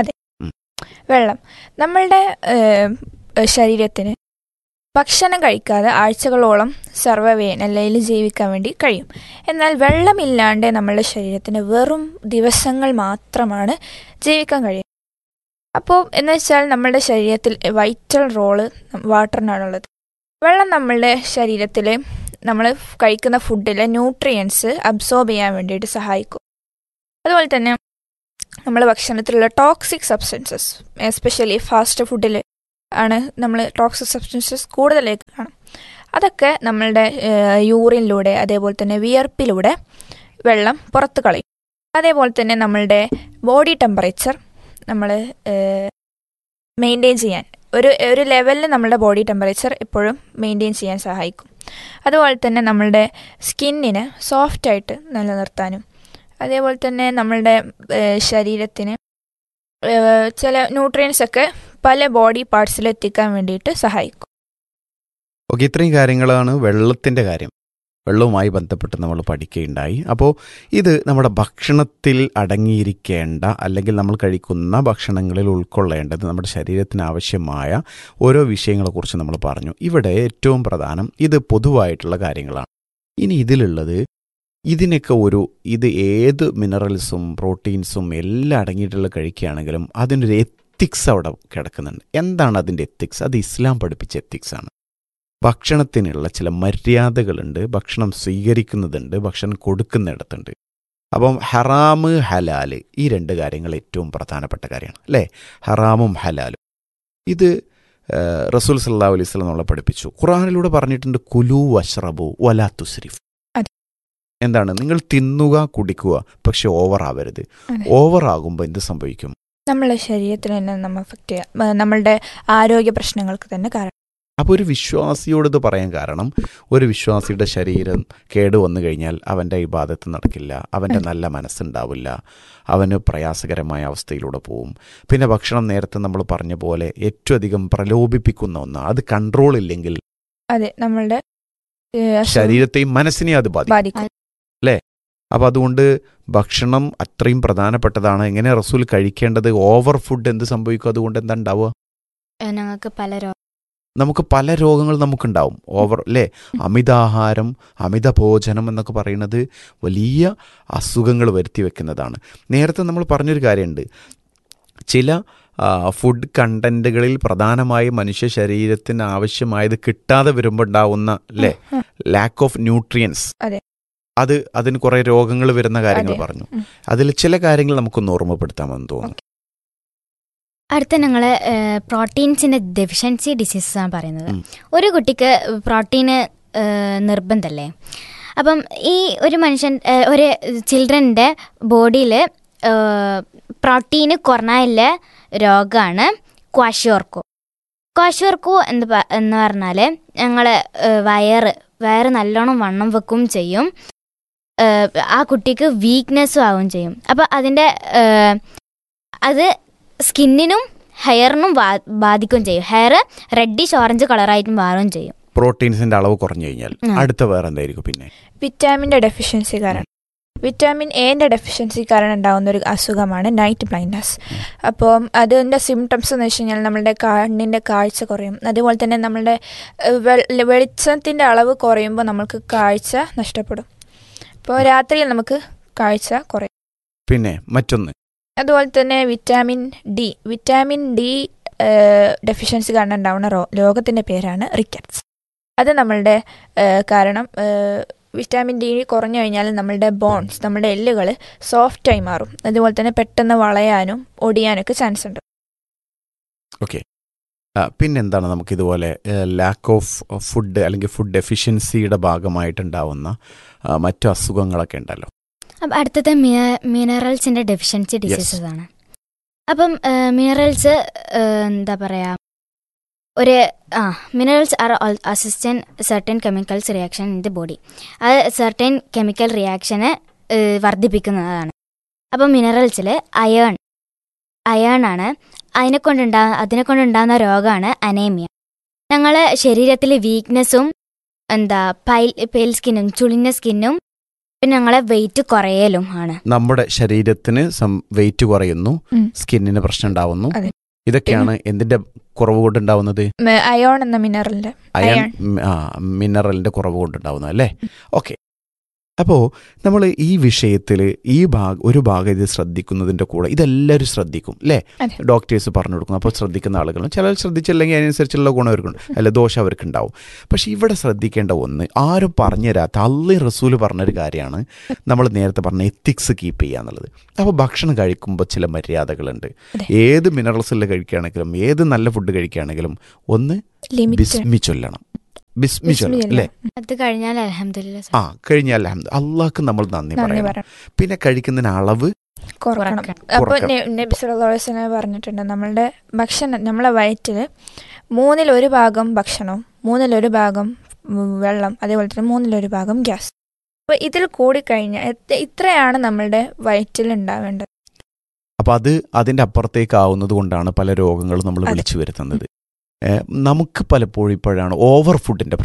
വെള്ളം നമ്മളുടെ ഏഹ്, ശരീരത്തിന് ഭക്ഷണം കഴിക്കാതെ ആഴ്ചകളോളം സർവൈവ് ചെയ്യാൻ അല്ലെങ്കിൽ ജീവിക്കാൻ വേണ്ടി കഴിയും എന്നാൽ വെള്ളമില്ലാണ്ട് നമ്മളുടെ ശരീരത്തിന് വെറും ദിവസങ്ങൾ മാത്രമാണ് ജീവിക്കാൻ കഴിയുക അപ്പോൾ എന്ന് വെച്ചാൽ നമ്മളുടെ ശരീരത്തിൽ വൈറ്റൽ റോള് വാട്ടറിനാണുള്ളത് വെള്ളം നമ്മളുടെ ശരീരത്തിൽ നമ്മൾ കഴിക്കുന്ന ഫുഡിലെ ന്യൂട്രിയൻസ് അബ്സോർബ് ചെയ്യാൻ വേണ്ടിയിട്ട് സഹായിക്കും അതുപോലെ തന്നെ നമ്മുടെ ഭക്ഷണത്തിലുള്ള ടോക്സിക് സബ്സ്റ്റൻസസ് എസ്പെഷ്യലി ഫാസ്റ്റ് ഫുഡിൽ ആണ് നമ്മൾ ടോക്സിക് സബ്സ്റ്റൻസസ് കൂടുതലേക്ക് കാണും അതൊക്കെ നമ്മളുടെ യൂറിനിലൂടെ അതേപോലെ തന്നെ വിയർപ്പിലൂടെ വെള്ളം പുറത്ത് കളയും അതേപോലെ തന്നെ നമ്മളുടെ ബോഡി ടെമ്പറേച്ചർ നമ്മൾ മെയിൻറ്റെയിൻ ചെയ്യാൻ ഒരു ഒരു ലെവലിൽ നമ്മളുടെ ബോഡി ടെമ്പറേച്ചർ എപ്പോഴും മെയിൻറ്റെയിൻ ചെയ്യാൻ സഹായിക്കും അതുപോലെ തന്നെ നമ്മളുടെ സ്കിന്നിനെ സോഫ്റ്റായിട്ട് നിലനിർത്താനും അതേപോലെ തന്നെ നമ്മളുടെ ഏഹ്, ശരീരത്തിന് ഏഹ്, ചില ന്യൂട്രിയൻസ് ഒക്കെ പല ബോഡി പാർട്സിൽ എത്തിക്കാൻ വേണ്ടിയിട്ട് സഹായിക്കും ഓക്കെ ഇത്രയും കാര്യങ്ങളാണ് വെള്ളത്തിൻ്റെ കാര്യം വെള്ളവുമായി ബന്ധപ്പെട്ട് നമ്മൾ പഠിക്കുകയുണ്ടായി അപ്പോൾ ഇത് നമ്മുടെ ഭക്ഷണത്തിൽ അടങ്ങിയിരിക്കേണ്ട അല്ലെങ്കിൽ നമ്മൾ കഴിക്കുന്ന ഭക്ഷണങ്ങളിൽ ഉൾക്കൊള്ളേണ്ടത് നമ്മുടെ ശരീരത്തിന് ആവശ്യമായ ഓരോ വിഷയങ്ങളെക്കുറിച്ച് നമ്മൾ പറഞ്ഞു ഇവിടെ ഏറ്റവും പ്രധാനം ഇത് പൊതുവായിട്ടുള്ള കാര്യങ്ങളാണ് ഇനി ഇതിലുള്ളത് ഇതിനൊക്കെ ഒരു ഇത് ഏത് മിനറൽസും പ്രോട്ടീൻസും എല്ലാം അടങ്ങിയിട്ടുള്ള കഴിക്കുകയാണെങ്കിലും അതിനൊരു എത്തിക്സ് അവിടെ കിടക്കുന്നുണ്ട് എന്താണ് അതിൻ്റെ എത്തിക്സ് അത് ഇസ്ലാം പഠിപ്പിച്ച എത്തിക്സ് ആണ് ഭക്ഷണത്തിനുള്ള ചില മര്യാദകളുണ്ട് ഭക്ഷണം സ്വീകരിക്കുന്നതുണ്ട് ഭക്ഷണം കൊടുക്കുന്നിടത്തുണ്ട് അപ്പം ഹറാമ് ഹലാല് ഈ രണ്ട് കാര്യങ്ങൾ ഏറ്റവും പ്രധാനപ്പെട്ട കാര്യമാണ് അല്ലേ ഹറാമും ഹലാലും ഇത് ആ, റസൂൽ സല്ലാ അലൈഹി സ്വലം നമ്മളെ പഠിപ്പിച്ചു ഖുറാനിലൂടെ പറഞ്ഞിട്ടുണ്ട് കുലു വഷ്റബു വലാ തുസ്രിഫ് അതെ. എന്താണ് നിങ്ങൾ തിന്നുക കുടിക്കുക പക്ഷെ ഓവർ ആവരുത് അതെ. ഓവർ ആകുമ്പോൾ എന്ത് സംഭവിക്കും നമ്മളെ ശരീരത്തിന് തന്നെ നമ്മൾ അഫക്റ്റ് ചെയ്യാം ഏ, നമ്മളുടെ ആരോഗ്യ പ്രശ്നങ്ങൾക്ക് തന്നെ കാരണം അപ്പോൾ ഒരു വിശ്വാസിയോട് ഇത് പറയാൻ കാരണം ഒരു വിശ്വാസിയുടെ ശരീരം കേട് വന്നു കഴിഞ്ഞാൽ അവൻ്റെ ഇബാദത്ത് നടക്കില്ല അവൻ്റെ നല്ല മനസ്സുണ്ടാവില്ല അവന് പ്രയാസകരമായ അവസ്ഥയിലൂടെ പോവും പിന്നെ ഭക്ഷണം നേരത്തെ നമ്മൾ പറഞ്ഞ പോലെ ഏറ്റവും അധികം പ്രലോഭിപ്പിക്കുന്ന ഒന്നാണ് അത് കൺട്രോൾ ഇല്ലെങ്കിൽ അതെ നമ്മളുടെ ഏ, അസുഖം ശരീരത്തെയും മനസ്സിനെയും അത് ബാധിക്കും ബാധിക്കും അപ്പോൾ അതുകൊണ്ട് ഭക്ഷണം അത്രയും പ്രധാനപ്പെട്ടതാണ് എങ്ങനെ റസൂൽ കഴിക്കേണ്ടത് ഓവർ ഫുഡ് എന്ത് സംഭവിക്കും അതുകൊണ്ട് എന്താ ഉണ്ടാവുക ഏ, ഞങ്ങൾക്ക് പല രോ- നമുക്ക് പല രോഗങ്ങൾ നമുക്കുണ്ടാവും ഓവർ അല്ലേ അമിതാഹാരം അമിത ഭോജനം എന്നൊക്കെ പറയുന്നത് വലിയ അസുഖങ്ങൾ വരുത്തി വെക്കുന്നതാണ് നേരത്തെ നമ്മൾ പറഞ്ഞൊരു കാര്യമുണ്ട് ചില ആ, ഫുഡ് കണ്ടന്റുകളിൽ പ്രധാനമായും മനുഷ്യ ശരീരത്തിന് ആവശ്യമായത് കിട്ടാതെ വരുമ്പോൾ ഉണ്ടാവുന്ന അല്ലേ ഉം, ലാക്ക് ഓഫ് ന്യൂട്രിയൻസ് അതെ. അത് അതിന് കുറെ രോഗങ്ങൾ വരുന്ന കാര്യങ്ങൾ അതെ. പറഞ്ഞു ഉം. അതിൽ ചില കാര്യങ്ങൾ നമുക്കൊന്ന് ഓർമ്മപ്പെടുത്താമെന്ന് തോന്നുന്നു അടുത്ത ഞങ്ങൾ പ്രോട്ടീൻസിന്റെ ഡെഫിഷ്യൻസി ഡിസീസസ് ആണ് പറയുന്നത് ഉം. ഒരു കുട്ടിക്ക് പ്രോട്ടീന് നിർബന്ധമല്ലേ അപ്പം ഈ ഒരു മനുഷ്യൻ ഏ, ഒരു ചിൽഡ്രൻ്റെ ബോഡിയിൽ പ്രോട്ടീന് കുറഞ്ഞ രോഗമാണ് ക്വാഷിയോർക്കോ ക്വാഷിയോർക്കോ എന്ന് പ- എന്ന് പറഞ്ഞാൽ ഞങ്ങൾ വയറ് വയറ് നല്ലോണം വണ്ണം വെക്കും ചെയ്യും ഏ, ആ കുട്ടിക്ക് വീക്ക്നെസ്സും ആവുകയും ചെയ്യും അപ്പം അതിൻ്റെ ഏ, അത് സ്കിന്നിനും ഹെയറിനും ബാധിക്കുകയും ചെയ്യും ഹെയർ റെഡിഷ് ഓറഞ്ച് കളറായിട്ടും മാറുകയും ചെയ്യും പ്രോട്ടീൻസിന്റെ അളവ് കുറഞ്ഞു കഴിഞ്ഞാൽ ഉം. അടുത്ത വേറെ എന്തായിരിക്കും പിന്നെ വിറ്റാമിൻ്റെ ഡെഫിഷ്യൻസി കാരണം വിറ്റാമിൻ എന്റെ ഡെഫിഷ്യൻസി കാരണം ഉണ്ടാകുന്ന ഒരു അസുഖമാണ് നൈറ്റ് ബ്ലൈൻഡ്നസ് അപ്പോൾ അതിൻ്റെ സിംറ്റംസ് എന്ന് വെച്ച് കഴിഞ്ഞാൽ നമ്മളുടെ കണ്ണിൻ്റെ കാഴ്ച കുറയും അതുപോലെ തന്നെ നമ്മളുടെ ഏഹ്, വെൾ- വെളിച്ചത്തിൻ്റെ അളവ് കുറയുമ്പോൾ നമുക്ക് കാഴ്ച നഷ്ടപ്പെടും അപ്പോൾ രാത്രിയിൽ നമുക്ക് കാഴ്ച കുറയും പിന്നെ മറ്റൊന്ന് അതുപോലെ തന്നെ vitamin D vitamin D deficiency കാരണം ഉണ്ടാവുന്ന റോ രോഗത്തിൻ്റെ പേരാണ് റിക്കറ്റ്സ് അത് നമ്മളുടെ ഏഹ്, കാരണം ഏഹ്, വിറ്റാമിൻ ഡി കുറഞ്ഞു കഴിഞ്ഞാൽ നമ്മളുടെ ബോൺസ് നമ്മുടെ എല്ലുകൾ സോഫ്റ്റായി മാറും അതുപോലെ തന്നെ പെട്ടെന്ന് വളയാനും ഒടിയാനൊക്കെ ചാൻസ് ഉണ്ട് ആ, പിന്നെന്താണ് നമുക്കിതുപോലെ ലാക്ക് ഓഫ് ഫുഡ് അല്ലെങ്കിൽ ഫുഡ് ഡെഫിഷ്യൻസിയുടെ ഭാഗമായിട്ടുണ്ടാവുന്ന ആ, മറ്റു അസുഖങ്ങളൊക്കെ ഉണ്ടല്ലോ അപ്പം അടുത്തത് മിനറൽസിൻ്റെ ഡെഫിഷ്യൻസി ഡിസീസസ് ആണ് അപ്പം മിനറൽസ് എന്താ പറയുക ഒരു ആ minerals are assistant certain chemicals reaction in the body അത് സർട്ടൻ കെമിക്കൽ റിയാക്ഷന് വർദ്ധിപ്പിക്കുന്നതാണ് അപ്പം മിനറൽസിൽ അയേൺ അയേൺ ആണ് അതിനെ കൊണ്ടുണ്ടാ അതിനെ കൊണ്ടുണ്ടാകുന്ന രോഗമാണ് അനേമിയ ഞങ്ങളെ ശരീരത്തിൽ വീക്ക്നെസ്സും എന്താ പൈൽ പെയിൽ സ്കിന്നും ചുളിഞ്ഞ സ്കിന്നും പിന്നെ ഞങ്ങളെ വെയിറ്റ് കുറയലും ആണ് നമ്മുടെ ശരീരത്തിന് വെയിറ്റ് കുറയുന്നു ഉം. സ്കിന്നിന് പ്രശ്നം ഉണ്ടാവുന്നു അതെ. ഇതൊക്കെയാണ് എന്തിന്റെ കുറവ് കൊണ്ടുണ്ടാവുന്നത് മ- അയോൺ എന്ന മിനറലിന്റെ അയൺ അയൺ. ആ മിനറലിന്റെ കുറവ് കൊണ്ടുണ്ടാവുന്നത് അല്ലേ ഓക്കെ അപ്പോൾ നമ്മൾ ഈ വിഷയത്തിൽ ഈ ഭാഗം ഒരു ഭാഗം ഇത് ശ്രദ്ധിക്കുന്നതിൻ്റെ കൂടെ ഇതെല്ലാവരും ശ്രദ്ധിക്കും അല്ലേ അതെ. ഡോക്ടേഴ്സ് പറഞ്ഞു കൊടുക്കും അപ്പോൾ ശ്രദ്ധിക്കുന്ന ആളുകളും ചിലർ ശ്രദ്ധിച്ചില്ലെങ്കിൽ അതിനനുസരിച്ചുള്ള ഗുണം അവർക്കുണ്ട് അല്ല ദോഷം അവർക്കുണ്ടാവും പക്ഷേ ഇവിടെ ശ്രദ്ധിക്കേണ്ട ഒന്ന് ആരും പറഞ്ഞു തരാത്ത അള്ളി റസൂല് പറഞ്ഞൊരു കാര്യമാണ് നമ്മൾ നേരത്തെ പറഞ്ഞ എത്തിക്സ് കീപ്പ് ചെയ്യുക എന്നുള്ളത് അപ്പോൾ ഭക്ഷണം കഴിക്കുമ്പോൾ ചില മര്യാദകളുണ്ട് അതെ. ഏത് മിനറൽസിൽ കഴിക്കുകയാണെങ്കിലും ഏത് നല്ല ഫുഡ് കഴിക്കുകയാണെങ്കിലും ഒന്ന് ലിമിറ്റ് ബിസ്മി ചൊല്ലണം ബിസ്മി ചൊല്ലണം അല്ലേ അത് കഴിഞ്ഞാൽ അലഹമില്ല ആ കഴിഞ്ഞാൽ അള്ളാഹ്ക്ക് നമ്മൾ നന്ദി നന്ദി പറയണം പറയാം പിന്നെ കഴിക്കുന്നതിന് അളവ് കുറക്കണം കുറക്കണം. അപ്പോൾ കുറക്കണം. നബി സല്ലല്ലാഹു അലൈഹി വസല്ലം പറഞ്ഞിട്ടുണ്ട് നമ്മളുടെ ഭക്ഷണം നമ്മളെ വയറ്റിൽ മൂന്നിലൊരു ഭാഗം ഭക്ഷണം മൂന്നിലൊരു ഭാഗം ഉം, വെള്ളം അതേപോലെ തന്നെ മൂന്നിലൊരു ഭാഗം ഗ്യാസ് അപ്പോൾ ഇതിൽ കൂടിക്കഴിഞ്ഞാൽ എത്ര- ഇത്രയാണ് നമ്മളുടെ വയറ്റിൽ ഉണ്ടാവേണ്ടത് അപ്പം അത് അതിൻ്റെ അപ്പുറത്തേക്ക് ആവുന്നത് കൊണ്ടാണ് പല രോഗങ്ങളും നമ്മൾ അതെ. വിളിച്ചു വരുത്തുന്നത് ഏഹ് നമുക്ക് പലപ്പോഴും ഇപ്പോഴാണ് ഓവർ ഫുഡിൻ്റെ പ്രശ്നമാണ്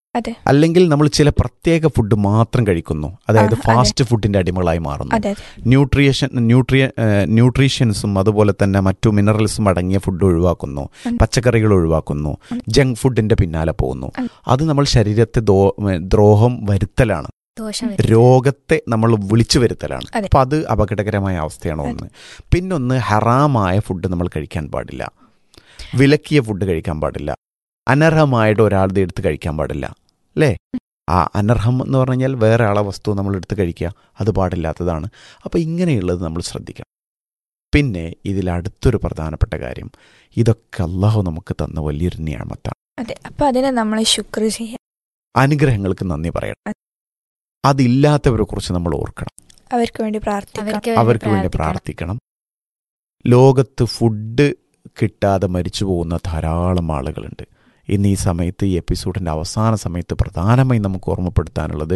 അതെ അല്ലെങ്കിൽ നമ്മൾ ചില പ്രത്യേക ഫുഡ് മാത്രം കഴിക്കുന്നു അതായത് ആ, അതെ. ഫാസ്റ്റ് ഫുഡിന്റെ അടിമകളായി മാറുന്നു അതെ ന്യൂട്രിയേഷൻ ന്യൂട്രിയ ന്യൂട്രീഷ്യൻസും അതുപോലെ തന്നെ മറ്റു മിനറൽസും അടങ്ങിയ ഫുഡ് ഒഴിവാക്കുന്നു ഉം. പച്ചക്കറികൾ ഒഴിവാക്കുന്നു ഉം. ജങ്ക് ഫുഡിന്റെ പിന്നാലെ പോകുന്നു ഉം. അത് നമ്മൾ ശരീരത്തെ ദോ- ദ്രോഹം വരുത്തലാണ് ദോഷം വരും. രോഗത്തെ നമ്മൾ വിളിച്ചു വരുത്തലാണ് അതെ. അപ്പം അത് അപകടകരമായ അവസ്ഥയാണ് ഒന്ന് പിന്നൊന്ന് ഹറാമായ ഫുഡ് നമ്മൾ കഴിക്കാൻ പാടില്ല വിലക്കിയ ഫുഡ് കഴിക്കാൻ പാടില്ല അനർഹമായിട്ട് ഒരാളുടെ എടുത്ത് കഴിക്കാൻ പാടില്ല അല്ലേ ആ അനർഹം എന്ന് പറഞ്ഞു കഴിഞ്ഞാൽ വേറെ ആളെ വസ്തു നമ്മൾ എടുത്ത് കഴിക്കുക അത് പാടില്ലാത്തതാണ് അപ്പോൾ ഇങ്ങനെയുള്ളത് നമ്മൾ ശ്രദ്ധിക്കണം പിന്നെ ഇതിൽ അടുത്തൊരു പ്രധാനപ്പെട്ട കാര്യം ഇതൊക്കെ അള്ളാഹു നമുക്ക് തന്ന വലിയൊരു നിയമത്താണ് അതെ അപ്പൊ അതിനെ നമ്മൾ ശുക്ർ ചെയ്യാം അനുഗ്രഹങ്ങൾക്ക് നന്ദി പറയണം അതില്ലാത്തവരെ കുറിച്ച് നമ്മൾ ഓർക്കണം അവർക്ക് വേണ്ടി പ്രാർത്ഥിക്കാം അവർക്ക് അവർക്ക് വേണ്ടി പ്രാർത്ഥിക്കണം ലോകത്ത് ഫുഡ് കിട്ടാതെ മരിച്ചു പോകുന്ന ധാരാളം ആളുകളുണ്ട് ഇന്ന് ഈ സമയത്ത് ഈ എപ്പിസോഡിൻ്റെ അവസാന സമയത്ത് പ്രധാനമായും നമുക്ക് ഓർമ്മപ്പെടുത്താനുള്ളത്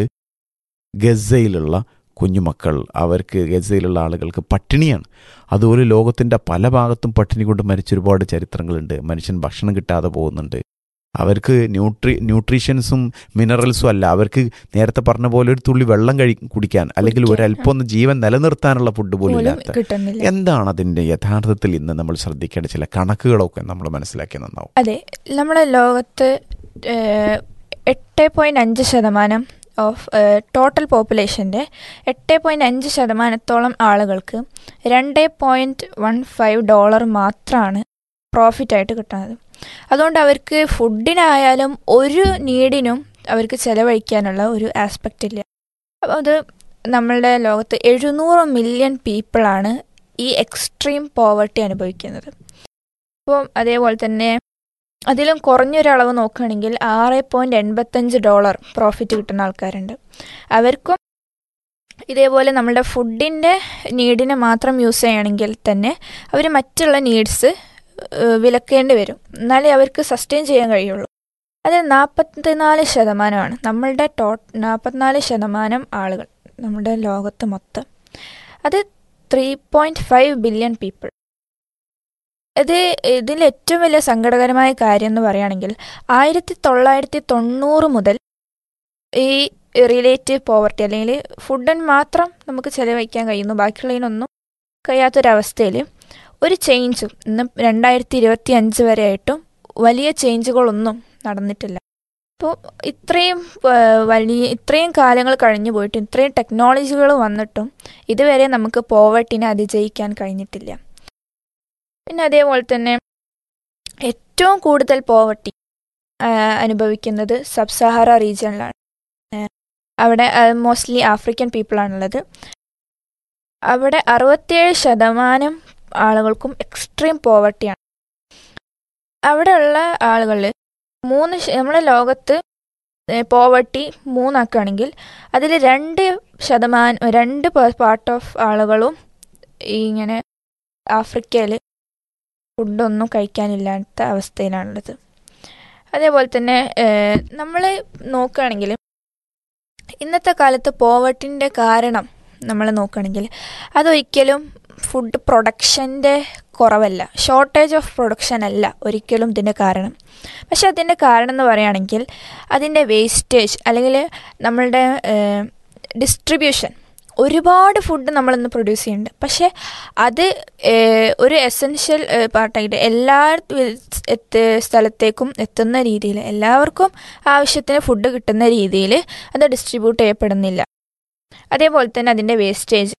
ഗസയിലുള്ള കുഞ്ഞുമക്കൾ അവർക്ക് ഗസയിലുള്ള ആളുകൾക്ക് പട്ടിണിയാണ് അതുപോലെ ലോകത്തിൻ്റെ പല ഭാഗത്തും പട്ടിണി കൊണ്ട് മരിച്ച ഒരുപാട് ചരിത്രങ്ങളുണ്ട് മനുഷ്യൻ ഭക്ഷണം കിട്ടാതെ പോകുന്നുണ്ട് അവർക്ക് ന്യൂട്രി ന്യൂട്രീഷ്യൻസും മിനറൽസും അല്ല അവർക്ക് നേരത്തെ പറഞ്ഞ പോലെ ഒരു തുള്ളി വെള്ളം കഴി കുടിക്കാൻ അല്ലെങ്കിൽ കുടിക്കാൻ, ഒരല്പം ഒന്ന് ജീവൻ നിലനിർത്താനുള്ള ഫുഡ് പോലും പോലും ഇല്ലാത്ത കിട്ടുന്നില്ല എന്താണ് അതിൻ്റെ യഥാർത്ഥത്തിൽ ഇന്ന് നമ്മൾ ശ്രദ്ധിക്കേണ്ട ചില കണക്കുകളൊക്കെ നമ്മൾ മനസ്സിലാക്കി നന്നാവും അതെ നമ്മുടെ ലോകത്ത് ഏഹ്, എട്ട് പോയിന്റ് അഞ്ച് ശതമാനം ഓഫ് ടോട്ടൽ പോപ്പുലേഷൻ്റെ എട്ട് പോയിന്റ് അഞ്ച് ശതമാനത്തോളം ആളുകൾക്ക് രണ്ട് പോയിന്റ് വൺ ഫൈവ് ഡോളർ മാത്രമാണ് പ്രോഫിറ്റ് ആയിട്ട് കിട്ടുന്നത് അതുകൊണ്ട് അവർക്ക് ഫുഡിനായാലും ഒരു നീഡിനും അവർക്ക് ചെലവഴിക്കാനുള്ള ഒരു ആസ്പെക്റ്റ് ഇല്ല അപ്പോൾ അത് നമ്മളുടെ ലോകത്ത് എഴുന്നൂറ് മില്യൺ പീപ്പിളാണ് ഈ എക്സ്ട്രീം പോവർട്ടി അനുഭവിക്കുന്നത് അപ്പോൾ അതേപോലെ തന്നെ അതിലും കുറഞ്ഞൊരളവ് നോക്കുകയാണെങ്കിൽ ആറ് പോയിന്റ് എൺപത്തഞ്ച് ഡോളർ പ്രോഫിറ്റ് കിട്ടുന്ന ആൾക്കാരുണ്ട് അവർക്കും ഇതേപോലെ നമ്മുടെ ഫുഡിൻ്റെ നീഡിനെ മാത്രം യൂസ് ചെയ്യുകയാണെങ്കിൽ തന്നെ അവർ മറ്റുള്ള നീഡ്സ് വിലക്കേണ്ടി വരും എന്നാലേ അവർക്ക് സസ്റ്റെയിൻ ചെയ്യാൻ കഴിയുള്ളൂ അത് നാൽപ്പത്തിനാല് ശതമാനമാണ് നമ്മളുടെ ടോ നാൽപ്പത്തിനാല് ശതമാനം ആളുകൾ നമ്മുടെ ലോകത്ത് മൊത്തം അത് three point five billion people ഇത് ഇതിൽ ഏറ്റവും വലിയ സങ്കടകരമായ കാര്യം എന്ന് പറയുകയാണെങ്കിൽ ആയിരത്തി തൊള്ളായിരത്തി തൊണ്ണൂറ് മുതൽ ഈ റിലേറ്റീവ് പോവർട്ടി അല്ലെങ്കിൽ ഫുഡിന് മാത്രം നമുക്ക് ചെലവഴിക്കാൻ കഴിയുന്നു ബാക്കിയുള്ളതിനൊന്നും കഴിയാത്തൊരവസ്ഥയിൽ ഒരു ചേഞ്ചും ഇന്ന് രണ്ടായിരത്തി ഇരുപത്തി അഞ്ച് വരെ ആയിട്ടും വലിയ ചേഞ്ചുകളൊന്നും നടന്നിട്ടില്ല അപ്പോൾ ഇത്രയും ആ, വലിയ ഇത്രയും കാലങ്ങൾ കഴിഞ്ഞു പോയിട്ടും ഇത്രയും ടെക്നോളജികൾ വന്നിട്ടും ഇതുവരെ നമുക്ക് പോവർട്ടിനെ അതിജയിക്കാൻ കഴിഞ്ഞിട്ടില്ല പിന്നെ അതേപോലെ തന്നെ ഏറ്റവും കൂടുതൽ പോവർട്ടി അനുഭവിക്കുന്നത് സബ് സഹാറ റീജിയനിലാണ് ആ, അവിടെ മോസ്റ്റ്ലി ആഫ്രിക്കൻ പീപ്പിളാണുള്ളത് അവിടെ അറുപത്തിയേഴ് ശതമാനം ആളുകൾക്കും എക്സ്ട്രീം പോവർട്ടിയാണ് അവിടെയുള്ള ആളുകൾ മൂന്ന് ശ- നമ്മുടെ ലോകത്ത് പോവർട്ടി മൂന്നാക്കുകയാണെങ്കിൽ അതിൽ രണ്ട് ശതമാനം രണ്ട് പാർട്ട് ഓഫ് ആളുകളും ഈ ഇങ്ങനെ ആഫ്രിക്കയിൽ ഫുഡൊന്നും കഴിക്കാനില്ലാത്ത അവസ്ഥയിലാണുള്ളത് അതേപോലെ തന്നെ നമ്മൾ നോക്കുകയാണെങ്കിൽ ഇന്നത്തെ കാലത്ത് പോവർട്ടിൻ്റെ കാരണം നമ്മൾ നോക്കുകയാണെങ്കിൽ അതൊരിക്കലും ഫുഡ് പ്രൊഡക്ഷൻ്റെ കുറവല്ല ഷോർട്ടേജ് ഓഫ് പ്രൊഡക്ഷൻ അല്ല ഒരിക്കലും ഇതിൻ്റെ കാരണം പക്ഷെ അതിൻ്റെ കാരണം എന്ന് പറയുകയാണെങ്കിൽ അതിൻ്റെ വേസ്റ്റേജ് അല്ലെങ്കിൽ നമ്മളുടെ ഡിസ്ട്രിബ്യൂഷൻ ഒരുപാട് ഫുഡ് നമ്മളിന്ന് പ്രൊഡ്യൂസ് ചെയ്യുന്നുണ്ട് പക്ഷേ അത് ഏഹ്, ഒരു എസെൻഷ്യൽ പാർട്ടായിട്ട് എല്ലാ എത്ത സ്ഥലത്തേക്കും എത്തുന്ന രീതിയിൽ എല്ലാവർക്കും ആവശ്യത്തിന് ഫുഡ് കിട്ടുന്ന രീതിയിൽ അത് ഡിസ്ട്രിബ്യൂട്ട് ചെയ്യപ്പെടുന്നില്ല അതേപോലെ തന്നെ അതിൻ്റെ വേസ്റ്റേജ്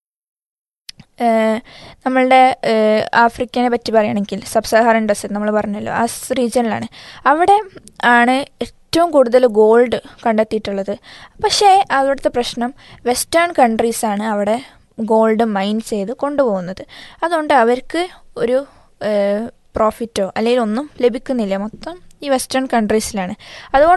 നമ്മളുടെ ഏഹ്, ആഫ്രിക്കനെ പറ്റി പറയുകയാണെങ്കിൽ സബ് സഹാറൻ ഡെസേർട്ട് നമ്മൾ പറഞ്ഞല്ലോ ആ റീജിയനിലാണ് അവിടെ ആണ് ഏറ്റവും കൂടുതൽ ഗോൾഡ് കണ്ടെത്തിയിട്ടുള്ളത് പക്ഷേ അവിടുത്തെ പ്രശ്നം വെസ്റ്റേൺ കൺട്രീസാണ് അവിടെ ഗോൾഡ് മൈൻ ചെയ്ത് കൊണ്ടുപോകുന്നത് അതുകൊണ്ട് അവർക്ക് ഒരു പ്രോഫിറ്റോ അല്ലെങ്കിൽ ഒന്നും ലഭിക്കുന്നില്ല മൊത്തം ഈ വെസ്റ്റേൺ കൺട്രീസിലാണ് അതുകൊണ്ട്